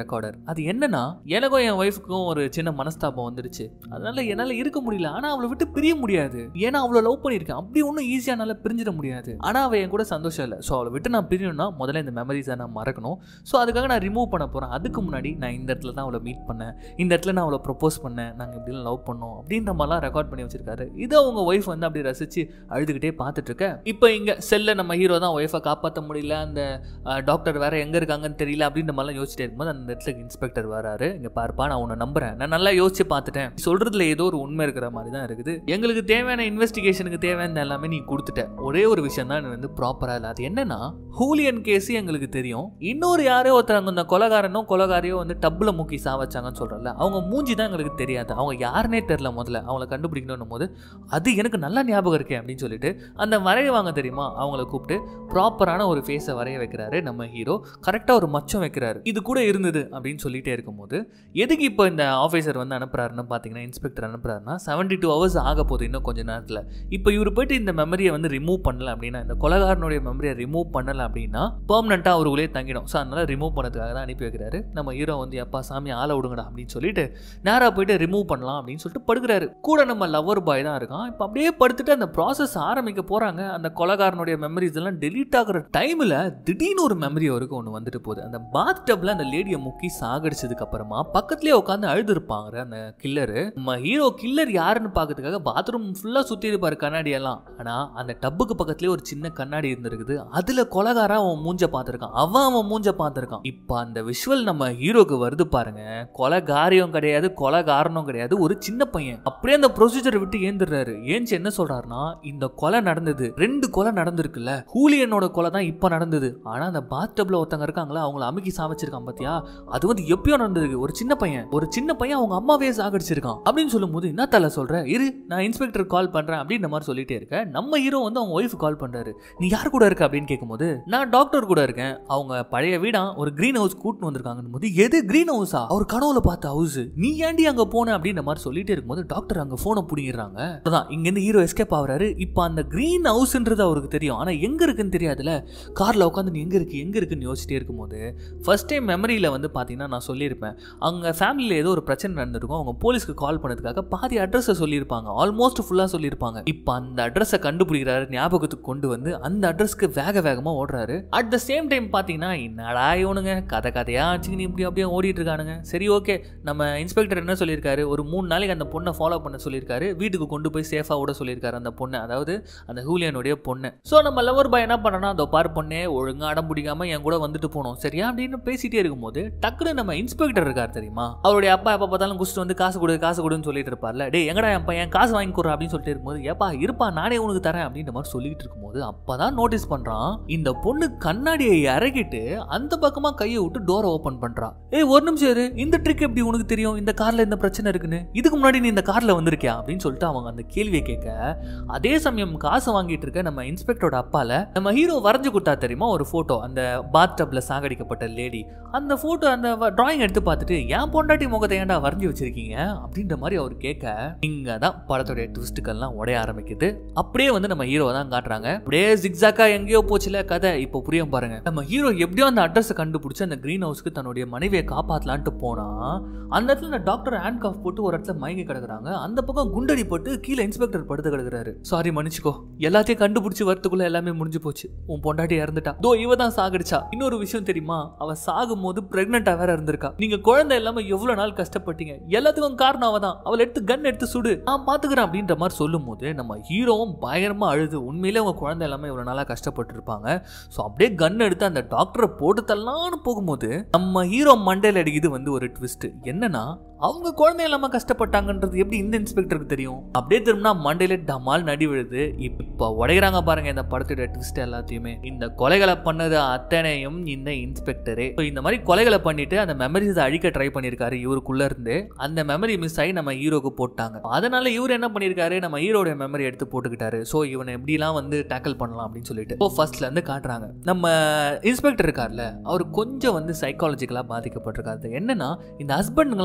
அது என்னன்னா எனக்கும் என் ஒய்ஃபுக்கும் ஒரு சின்ன மனஸ்தாபம் வந்துருச்சு அதனால என்னால இருக்க முடியல ஆனா அவளை விட்டு பிரிய முடியாது ஏன்னா அவளை லவ் பண்ணியிருக்கேன் அப்படி ஒன்றும் ஈஸியா என்னால பிரிஞ்சிட முடியாது ஆனா அவ என் கூட சந்தோஷம் இல்லை ஸோ அவளை விட்டு நான் பிரியணும்னா முதல்ல இந்த மெமரிஸை நான் மறக்கணும் ஸோ அதுக்காக நான் ரிமூவ் பண்ண போறேன் அதுக்கு முன்னாடி நான் இந்த இடத்துல தான் அவளை மீட் பண்ணேன் இந்த இடத்துல நான் அவளை ப்ரொப்போஸ் பண்ணேன் நாங்கள் இப்படிலாம் லவ் பண்ணோம் அப்படின்ற மாதிரிலாம் ரெக்கார்ட் பண்ணி வச்சிருக்காரு இதை அவங்க ஒய்ஃப் வந்து அப்படி ரசிச்சு அழுதுகிட்டே பார்த்துட்டு இருக்க இப்போ இங்க செல்ல நம்ம ஹீரோ தான் ஒய்ஃபை காப்பாற்ற முடியல அந்த டாக்டர் வேற எங்க இருக்காங்கன்னு தெரியல அப்படின்ற மாதிரிலாம் யோசிச்சுட்டே இருக்கும்போது அந்த இடத்துல இன்ஸ்பெக்டர் வராரு இங்க பாருப்பா நான் உன்னை நம்புறேன் நான் நல்லா யோசிச்சு பார்த்துட்டேன் சொல்றதுல ஏதோ ஒரு உண்மை இருக்கிற மாதிரி தான் இருக்குது எங்களுக்கு தேவையான இன்வெஸ்டிகேஷனுக்கு தேவையான எல்லாமே நீ கொடுத்துட்ட ஒரே ஒரு விஷயம் தான் வந்து ப்ராப்பரா இல்லை அது என்னன்னா ஹூலியன் கேஸ் எங்களுக்கு தெரியும் இன்னொரு யாரோ ஒருத்தர் அந்த கொலகாரனோ கொலகாரியோ வந்து டப்புல முக்கி சாவச்சாங்கன்னு சொல்றல அவங்க மூஞ்சி தான் எங்களுக்கு தெரியாது அவங்க யாருனே தெரியல முதல்ல அவங்கள கண்டுபிடிக்கணும் போது அது எனக்கு நல்லா ஞாபகம் இருக்கே அப்படின்னு சொல்லிட்டு அந்த வரைவாங்க தெரியுமா அவங்கள கூப்பிட்டு ப்ராப்பரான ஒரு ஃபேஸை வரைய வைக்கிறாரு நம்ம ஹீரோ கரெக்டாக ஒரு மச்சம் வைக்கிறாரு இது கூட இருந்தது அப்படின்னு சொல்லிட்டே இருக்கும்போது எதுக்கு இப்போ இந்த ஆஃபீஸர் வந்து அனுப்புறாருன்னு பார்த்தீங்கன்னா இன்ஸ்பெக்டர் அனுப்புறாருன்னா செவன்டி டூ ஹவர்ஸ் ஆக போகுது இன்னும் கொஞ்ச நேரத்தில் இப்போ இவர் போயிட்டு இந்த மெமரியை வந்து ரிமூவ் பண்ணல அப்படின்னா இந்த கொலகாரனுடைய மெமரியை ரிமூவ் பண்ணல அப்படின்னா பெர்மனெண்ட்டாக அவருக்குள்ளே தங்கிடும் ஸோ அதனால ரிமூவ் பண்ணதுக்காக தான் அனுப்பி வைக்கிறாரு நம்ம ஹீரோ வந்து எப்பா சாமி ஆளை விடுங்கடா அப்படின்னு சொல்லிட்டு நேராக போயிட்டு ரிமூவ் பண்ணலாம் அப்படின்னு சொல்லிட்டு படுக்கிறாரு கூட நம்ம லவர் பாய் தான் இருக்கான் இப்போ அப்படியே படுத்துட்டு அந்த ப்ராசஸ் ஆரம்பிக்க போகிறாங்க அந்த கொலகாரனுடைய மெமரிஸ் எல்லாம் டெலீட் ஆகுற டைமில் திடீர்னு ஒரு மெமரி வரைக்கும் ஒன்று வந்துட்டு போகுது அந்த பாத் டப்ல அந்த லேடியை முக்கி சாகடிச்சதுக்கு அப்புறமா பக்கத்துலேயே உட்காந்து அழுது இருப்பாங்க அந்த கில்லரு நம்ம ஹீரோ கில்லர் யாருன்னு பார்க்கறதுக்காக பாத்ரூம் ஃபுல்லாக சுற்றி இருப்பாரு கண்ணாடி எல்லாம் ஆனால் அந்த டப்புக்கு பக்கத்துலேயே ஒரு சின்ன கண்ணாடி இருந்திருக்குது அதில் கொலகாரன் அவன் மூஞ்ச பார்த்துருக்கான் அவன் அவன் மூஞ்ச பார்த்துருக்கான் இப்போ அந்த விஷுவல் நம்ம ஹீரோக்கு வருது பாருங்க கொலகாரியம் கிடையாது கொலகாரனும் கிடையாது ஒரு சின்ன பையன் அப்படியே அந்த ப்ரொசீஜரை விட்டு ஏந்துடுறாரு ஏஞ்சி என்ன சொல்றாருன்னா இந்த கொலை நடந்தது ரெண்டு கொலை நடந்திருக்குல்ல ஹூலியனோட கொலை தான் இப்போ நடந்தது ஆனா அந்த பாத்டப்ல ஒருத்தங்க இருக்காங்களா அவங்கள அமுக்கி சாவச்சிருக்கான் பாத்தியா அது வந்து எப்பயோ நடந்திருக்கு ஒரு சின்ன பையன் ஒரு சின்ன பையன் அவங்க அம்மாவே சாகடிச்சிருக்கான் அப்படின்னு சொல்லும்போது என்ன தலை சொல்ற இரு நான் இன்ஸ்பெக்டர் கால் பண்றேன் அப்படின்ற மாதிரி சொல்லிட்டே இருக்க நம்ம ஹீரோ வந்து அவங்க ஒய்ஃப் கால் பண்றாரு நீ யார் கூட இருக்க அப்படின்னு கேட்கும்போது நான் டாக்டர் கூட இருக்கேன் அவங்க பழைய வீடா ஒரு கிரீன் ஹவுஸ் கூட்டின்னு வந்திருக்காங்கன்னு போது எது கிரீன் ஹவுஸா அவர் கனவுல பார்த்த ஹவுஸ் நீ ஏன்டி அங்க போன அப்படின்ற மாதிரி சொல்லிட்டே இருக்கும்போது டாக்டர் அங்க போனை பிடிங்கிறாங்க அதான் இங்க இருந்து ஹீரோ எஸ்கேப் ஆகுறாரு இப்போ அந்த கிரீன் ஹவுஸ்ன்றது அவருக்கு தெரியும் ஆனா எங்க இருக்குன்னு தெரியாதுல கார்ல உட்காந்து நீ எங்க இருக்கு எங்க இருக்குன்னு யோசிச்சிட்டே இருக்கும்போது ஃபர்ஸ்ட் டைம் மெமரியில வந்து பாத்தீங்கன்னா நான் சொல்லியிருப்பேன் அவங்க ஃபேமிலியில் ஏதோ ஒரு பிரச்சனை நடந்திருக்கும் அவங்க போலீஸ்க்கு கால் பண்ணதுக்காக பாதி அட்ரஸை சொல்லியிருப்பாங்க ஆல்மோஸ்ட் ஃபுல்லாக சொல்லியிருப்பாங்க இப்போ அந்த அட்ரஸை கண்டுபிடிக்கிறாரு ஞாபகத்துக்கு கொண்டு வந்து அந்த அட்ரஸ்க்கு வேக வேகமாக ஓடுறாரு அட் த சேம் டைம் பார்த்தீங்கன்னா என்னடா இவனுங்க கதை கதையா ஆச்சுன்னு இப்படி அப்படியே ஓடிட்டு இருக்கானுங்க சரி ஓகே நம்ம இன்ஸ்பெக்டர் என்ன சொல்லியிருக்காரு ஒரு மூணு நாளைக்கு அந்த பொண்ணை ஃபாலோ பண்ண சொல்லியிருக்காரு வீட்டுக்கு கொண்டு போய் சேஃபாக விட சொல்லியிருக்காரு அந்த பொண்ணை அதாவது அந்த ஹூலியனுடைய பொண்ணு ஸோ நம்ம லவர் பாய் என்ன பண்ணனா அந்த பார் பொண்ணே ஒழுங்கா அடம் பிடிக்காம என் கூட வந்துட்டு போனோம் சரியா அப்படின்னு பேசிட்டே இருக்கும்போது டக்குனு நம்ம இன்ஸ்பெக்டர் இருக்கார் தெரியுமா அவருடைய அப்பா எப்போ பார்த்தாலும் குடிச்சிட்டு வந்து காசு கொடு காசு கொடுன்னு சொல்லிட்டு இருப்பார்ல டேய் எங்கடா என் பையன் காசு வாங்கி கொடுறா அப்படின்னு சொல்லிட்டு இருக்கும்போது ஏப்பா இருப்பா நானே உனக்கு தரேன் அப்படின்ற மாதிரி சொல்லிட்டு இருக்கும்போது அப்பதான் நோட்டீஸ் பண்றான் இந்த பொண்ணு கண்ணாடியை இறக்கிட்டு அந்த பக்கமா கையை விட்டு டோரை ஓபன் பண்றா ஏய் ஒரு நிமிஷம் இரு இந்த ட்ரிக் எப்படி உனக்கு தெரியும் இந்த கார்ல இந்த பிரச்சனை இருக்குன்னு இதுக்கு முன்னாடி நீ இந்த கார்ல வந்திருக்கியா அப்படின்னு சொல்லிட்டு அவங்க அந்த கேள்வியை கேட்க அதே சமயம் காசு வாங்கிட்டு இருக்க நம்ம இன்ஸ்பெக்டரோட அப்பால நம்ம ஹீரோ வரைஞ்சு கொடுத்தா தெரியுமா ஒரு போட்டோ அந்த பாத் டப்ல சாகடிக்கப்பட்ட லேடி அந்த போட்டோ அந்த டிராயிங் எடுத்து பார்த்துட்டு என் பொண்டாட்டி முகத்தை ஏன்டா வரைஞ்சி வச்சிருக்கீங்க அப்படின்ற மாதிரி அவர் கேட்க இங்க தான் படத்துடைய ட்விஸ்ட்டுக்கள்லாம் உடைய ஆரம்பிக்குது அப்படியே வந்து நம்ம ஹீரோ தான் காட்டுறாங்க அப்படியே ஜிக்ஸாக்கா எங்கேயோ போச்சுல கதை இப்போ புரியும் பாருங்க நம்ம ஹீரோ எப்படியோ அந்த அட்ரஸை கண்டுபிடிச்சு அந்த கிரீன் ஹவுஸ்க்கு தன்னுடைய மனைவியை காப்பாத்தலான்ட்டு போனா அந்த இடத்துல அந்த டாக்டர் ஹேண்ட் காஃப் போட்டு ஒரு இடத்துல மயங்கி கிடக்குறாங்க அந்த பக்கம் குண்டடி போட்டு கீழே இன்ஸ்பெக்டர் படுத்து கிடக்குறாரு சாரி மன்னிச்சுக்கோ எல்லாத்தையும் கண்டுபிடிச்சு வரத்துக்குள்ள எல்லாமே முடிஞ்சு போச்சு உன் பொண்டாட்டி இறந்துட்டா தோ இவ தான் சாகடிச்சா இன்னொரு விஷயம் தெரியுமா அவ சாகும் போது பிரெக்னெண்டா வேற இருந்திருக்கா நீங்க குழந்தை இல்லாம எவ்வளவு நாள் கஷ்டப்பட்டீங்க எல்லாத்துக்கும் காரணம் அவ தான் அவளை எடுத்து கன் எடுத்து சுடு நான் பாத்துக்கிறேன் அப்படின்ற மாதிரி சொல்லும் போது நம்ம ஹீரோவும் பயங்கரமா அழுது உண்மையிலே அவங்க குழந்தை எல்லாமே இவ்வளவு நாளா கஷ்டப்பட்டு இருப்பாங்க ஸோ அப்படியே கன் எடுத்து அந்த டாக்டரை போட்டு தள்ளலான்னு போகும்போது நம்ம ஹீரோ மண்டையில் அடிக்குது வந்து ஒரு ட்விஸ்ட் என்னன்னா அவங்க குழந்தை இல்லாம கஷ்டப்பட்டாங்கன்றது எப்படி இந்த இன்ஸ்பெக்டருக்கு தெரியும் அப்படியே திரும்பினா மண்டையில டமால் நடி விழுது இப்ப உடைகிறாங்க பாருங்க இந்த படத்தோட ட்விஸ்ட் எல்லாத்தையுமே இந்த கொலைகளை பண்ணது அத்தனையும் இந்த இன்ஸ்பெக்டரே So, இந்த மாதிரி கொலைகளை பண்ணிட்டு அந்த மெமரிஸ் அழிக்க ட்ரை பண்ணிருக்காரு இவருக்குள்ள இருந்து அந்த மெமரி மிஸ் ஆகி நம்ம ஹீரோக்கு போட்டாங்க அதனால இவர் என்ன பண்ணிருக்காரு நம்ம ஹீரோட மெமரி எடுத்து போட்டுக்கிட்டாரு ஸோ இவனை எப்படிலாம் வந்து டேக்கிள் பண்ணலாம் அப்படின்னு சொல்லிட்டு இப்போ ஃபர்ஸ்ட்ல இருந்து காட்டுறாங்க நம்ம இன்ஸ்பெக்டர் இருக்கார்ல அவர் கொஞ்சம் வந்து சைக்காலஜிக்கலா பாதிக்கப்பட்டிருக்காரு என்னன்னா இந்த ஹஸ்பண்டுங்கெல்லாம் குடிச்சு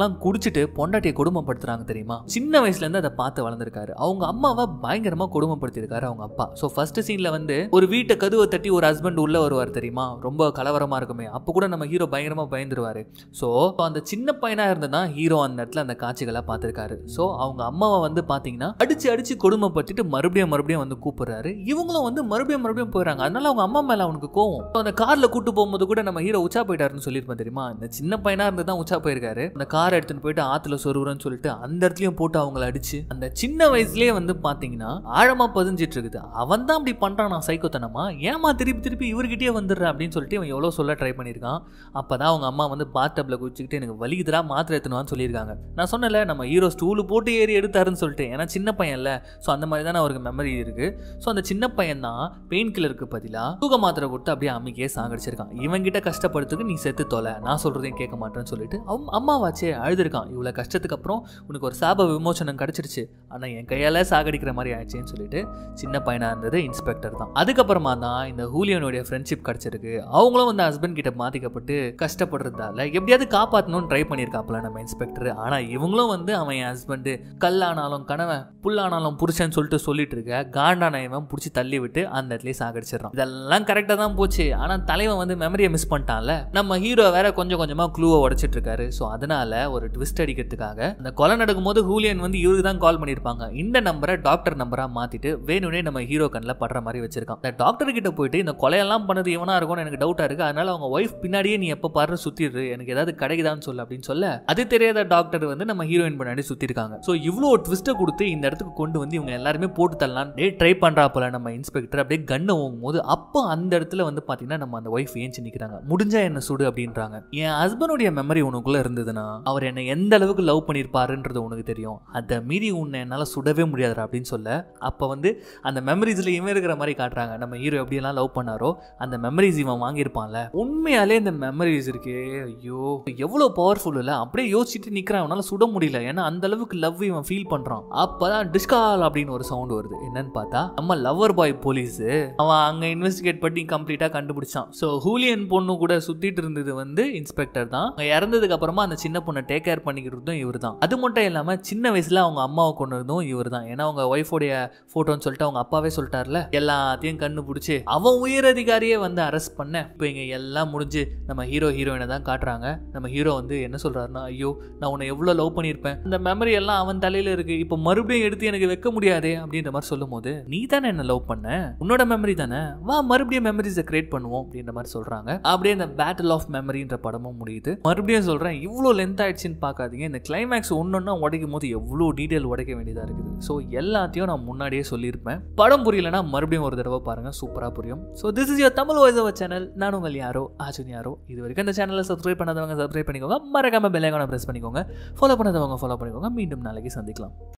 குடிச்சிட்டு பொண்டாட்டியை கொடுமைப்படுத்துறாங்க தெரியுமா சின்ன வயசுல இருந்து அதை பார்த்து வளர்ந்துருக்காரு அவங்க அம்மாவை பயங்கரமா கொடுமைப்படுத்திருக்காரு அவங்க அப்பா ஸோ ஃபர்ஸ்ட் சீன்ல வந்து ஒரு வீட்டை கதவை தட்டி ஒரு ஹஸ்பண்ட் உள்ள வருவார் தெரியுமா ரொம்ப கலவரமா இருக்குமே அப்போ கூட நம்ம ஹீரோ பயங்கரமா பயந்துருவாரு ஸோ அந்த சின்ன பையனா இருந்து தான் ஹீரோ அந்த இடத்துல அந்த காட்சிகளை பார்த்துருக்காரு ஸோ அவங்க அம்மாவை வந்து பார்த்தீங்கன்னா அடிச்சு அடிச்சு கொடுமைப்படுத்திட்டு மறுபடியும் மறுபடியும் வந்து கூப்பிடுறாரு இவங்களும் வந்து மறுபடியும் மறுபடியும் போயிடறாங்க அதனால அவங்க அம்மா மேல அவனுக்கு கோவம் So, அந்த கார்ல கூட்டு போகும்போது கூட நம்ம ஹீரோ உச்சா போயிட்டாருன்னு சொல்லியிருப்போம் தெரியுமா இந்த சின்ன பையனா இருந்து தான் உச்சா போயிருக்காரு அந்த கார் எடுத்துன்னு போயிட்டு ஆத்துல சொருவுறன்னு சொல்லிட்டு அந்த இடத்துலயும் போட்டு அவங்கள அடிச்சு அந்த சின்ன வயசுலயே வந்து பாத்தீங்கன்னா ஆழமா பதிஞ்சிட்டு இருக்குது அவன் தான் அப்படி பண்றான் நான் சைக்கோத்தனமா ஏமா திருப்பி திருப்பி இவர்கிட்டயே வந்துடுற அப்படின்னு சொல்லிட்டு இவன் எவ்வளவு சொல்ல ட்ரை பண்ணியிருக்கான் அப்பதான் அவங்க அம்மா வந்து பாத்டப்ல குச்சிக்கிட்டு எனக்கு வலிக்குதுடா மாத்திரை எடுத்துனுவான்னு சொல்லியிருக்காங்க நான் சொன்னல நம்ம ஹீரோ ஸ்டூலு போட்டு ஏறி எடுத்தாருன்னு சொல்லிட்டு ஏன்னா சின்ன பையன்ல ஸோ அந்த மாதிரி தானே அவருக்கு மெமரி இருக்கு ஸோ அந்த சின்ன பையன் தான் பெயின் கில்லருக்கு பதிலாக தூக்க மாத்திரை கொடுத்து அப்படியே அம்மிக்கே சாகடிச்சிருக்கான் இவங்கிட்ட கஷ்டப்படுறதுக்கு நீ செத்து தொலை நான் சொல்றதையும் கேட்க மாட்டேன்னு சொல்லிட்டு அவன் அம்மாவாச்சே அழுதுருக்கான் இவ்வளோ கஷ்டத்துக்கு அப்புறம் உனக்கு ஒரு சாப விமோசனம் கிடைச்சிருச்சு ஆனால் என் கையால் சாகடிக்கிற மாதிரி ஆயிடுச்சேன்னு சொல்லிட்டு சின்ன பையனாக இருந்தது இன்ஸ்பெக்டர் தான் அதுக்கப்புறமா தான் இந்த ஹூலியனுடைய ஃப்ரெண்ட்ஷிப் கிடைச்சிருக்கு அவங்களும் வந்து ஹஸ்பண்ட் கிட்ட மாட்டிக்கப்பட்டு கஷ்டப்படுறதால எப்படியாவது காப்பாற்றணும்னு ட்ரை பண்ணியிருக்காப்புல நம்ம இன்ஸ்பெக்டர் ஆனால் இவங்களும் வந்து அவன் என் ஹஸ்பண்டு கல்லானாலும் கணவன் புல்லானாலும் புருஷன் சொல்லிட்டு சொல்லிட்டு இருக்க காண்டான இவன் பிடிச்சி தள்ளி விட்டு அந்த இடத்துலயே சாகடிச்சிடறான் இதெல்லாம் கரெக்டாக தான் போச்சு ஆனால் தலைவன் வந்து மெமரியை மிஸ் பண்ணிட்டான்ல நம்ம ஹீரோ வேற கொஞ்சம் கொஞ்சமாக க்ளூவை உடைச்சிட்டு இருக்காரு ஸோ அதனால ஒரு ட்விஸ்ட் அடிக்கிறதுக்காக அந்த கொலை நடக்கும்போது ஹூலியன் வந்து இவருக்கு தான் கால் பண்ணியிருப்பாங்க இந்த நம்பரை டாக்டர் நம்பராக மாற்றிட்டு வேணும்னே நம்ம ஹீரோ கண்ணில் படுற மாதிரி வச்சிருக்கான் இந்த டாக்டர் கிட்ட போயிட்டு இந்த கொலையெல்லாம் பண்ணது இவனா இருக்கும்னு எனக்கு டவுட்டாக இருக்கு அதனால அவங்க ஒய்ஃப் பின்னாடியே நீ எப்போ பாரு சுத்திடுறு எனக்கு ஏதாவது கிடைக்குதான்னு சொல்லு அப்படின்னு சொல்ல அது தெரியாத டாக்டர் வந்து நம்ம ஹீரோயின் பின்னாடி சுத்திருக்காங்க ஸோ இவ்வளோ ட்விஸ்ட்டை கொடுத்து இந்த இடத்துக்கு கொண்டு வந்து இவங்க எல்லாருமே போட்டு தள்ளலாம் டே ட்ரை பண்றாப்புல நம்ம இன்ஸ்பெக்டர் அப்படியே கண்ணை ஓங்கும்போது அப்போ அந்த இடத்துல வந்து பார்த்தீங்கன்னா நம்ம அந்த ஒய்ஃப் ஏஞ்சி நிற்கிறாங்க முடிஞ்சா என்ன சுடு அப்படின்றாங்க என் ஹஸ்பண்டுடைய மெமரி உனக்குள்ள இருந்ததுன்னா அவர் என்னை எந்த அளவுக்கு லவ் பண்ணியிருப்பாருன்றது உனக்கு தெரியும் அதை மீறி உன்னை என்னால் சுடவே முடியாதுடா அப்படின்னு சொல்ல அப்போ வந்து அந்த மெமரிஸில் இவன் இருக்கிற மாதிரி காட்டுறாங்க நம்ம ஹீரோ எப்படியெல்லாம் லவ் பண்ணாரோ அந்த மெமரிஸ் இவன் வாங்கியிருப்பான்ல உண்மையாலே இந்த மெமரிஸ் இருக்கே ஐயோ எவ்வளோ பவர்ஃபுல் இல்லை அப்படியே யோசிச்சுட்டு நிற்கிறான் அவனால சுட முடியல ஏன்னா அந்த அளவுக்கு லவ் இவன் ஃபீல் பண்ணுறான் அப்பதான் டிஸ்கால் அப்படின்னு ஒரு சவுண்ட் வருது என்னன்னு பார்த்தா நம்ம லவ்வர் பாய் போலீஸ் அவன் அங்கே இன்வெஸ்டிகேட் பண்ணி கம்ப்ளீட்டாக கண்டுபிடிச்சான் ஸோ ஹூலியன் பொண்ணு கூட சுத்திட்டு இருந்தது வந்து இன்ஸ்பெக்டர் தான் அவங்க இறந்ததுக்கு அப்புறமா அந்த சின்ன பொண்ணை டேக் கேர் பண்ணிக்கிறதும் இவர் தான் அது மட்டும் இல்லாமல் சின்ன வயசுல அவங்க அம்மாவை கொண்டதும் இவர் தான் ஏன்னா அவங்க ஒய்ஃபோடைய ஃபோட்டோன்னு சொல்லிட்டு அவங்க அப்பாவே சொல்லிட்டார்ல எல்லாத்தையும் கண்டுபிடிச்சு அவன் உயர் அதிகாரியே வந்து அரெஸ்ட் பண்ண இப்போ இங்கே எல்லாம் முடிஞ்சு நம்ம ஹீரோ ஹீரோயினை தான் காட்டுறாங்க நம்ம ஹீரோ வந்து என்ன சொல்றாருன்னா ஐயோ நான் உன்னை எவ்வளோ லவ் பண்ணியிருப்பேன் இந்த மெமரி எல்லாம் அவன் தலையில இருக்கு இப்போ மறுபடியும் எடுத்து எனக்கு வைக்க முடியாதே அப்படின்ற மாதிரி சொல்லும்போது நீ தானே என்ன லவ் பண்ண உன்னோட மெமரி தானே வா மறுபடியும் மெமரிஸை கிரியேட் பண்ணுவோம் அப்படின்ற மாதிரி சொல்றாங்க அப்படியே இந்த பேட்டில் ஆஃப் மெமரின்ற படமும் முடியுது மறுபடியும் சொல்றேன் இவ்வளோ லென்த் ஆயிடுச்சுன்னு பார்க்காதீங்க இந்த கிளைமேக்ஸ் ஒன்னொன்னா உடைக்கும் போது எவ்வளோ டீட்டெயில் உடைக்க வேண்டியதாக இருக்குது ஸோ எல்லாத்தையும் நான் முன்னாடியே சொல்லியிருப்பேன் படம் புரியலனா மறுபடியும் ஒரு தடவை பாருங்க சூப்பராக புரியும் so this is your Tamil voice over channel நான் உங்கள் யாரோ ஆச்சுன் யாரோ இது வரைக்கும் இந்த சேனலை சப்ஸ்கிரைப் பண்ணாதவங்க சப்ஸ்கிரைப் பண்ணிக்கோங்க மறக்காம பெல் ஐக்கானை ப்ரெஸ் பண்ணிக்கோங்க ஃபாலோ பண்ணாதவங்க ஃபாலோ பண்ணிக்கோங்க மீண்டும் நாளைக்கு சந்திக்கலாம்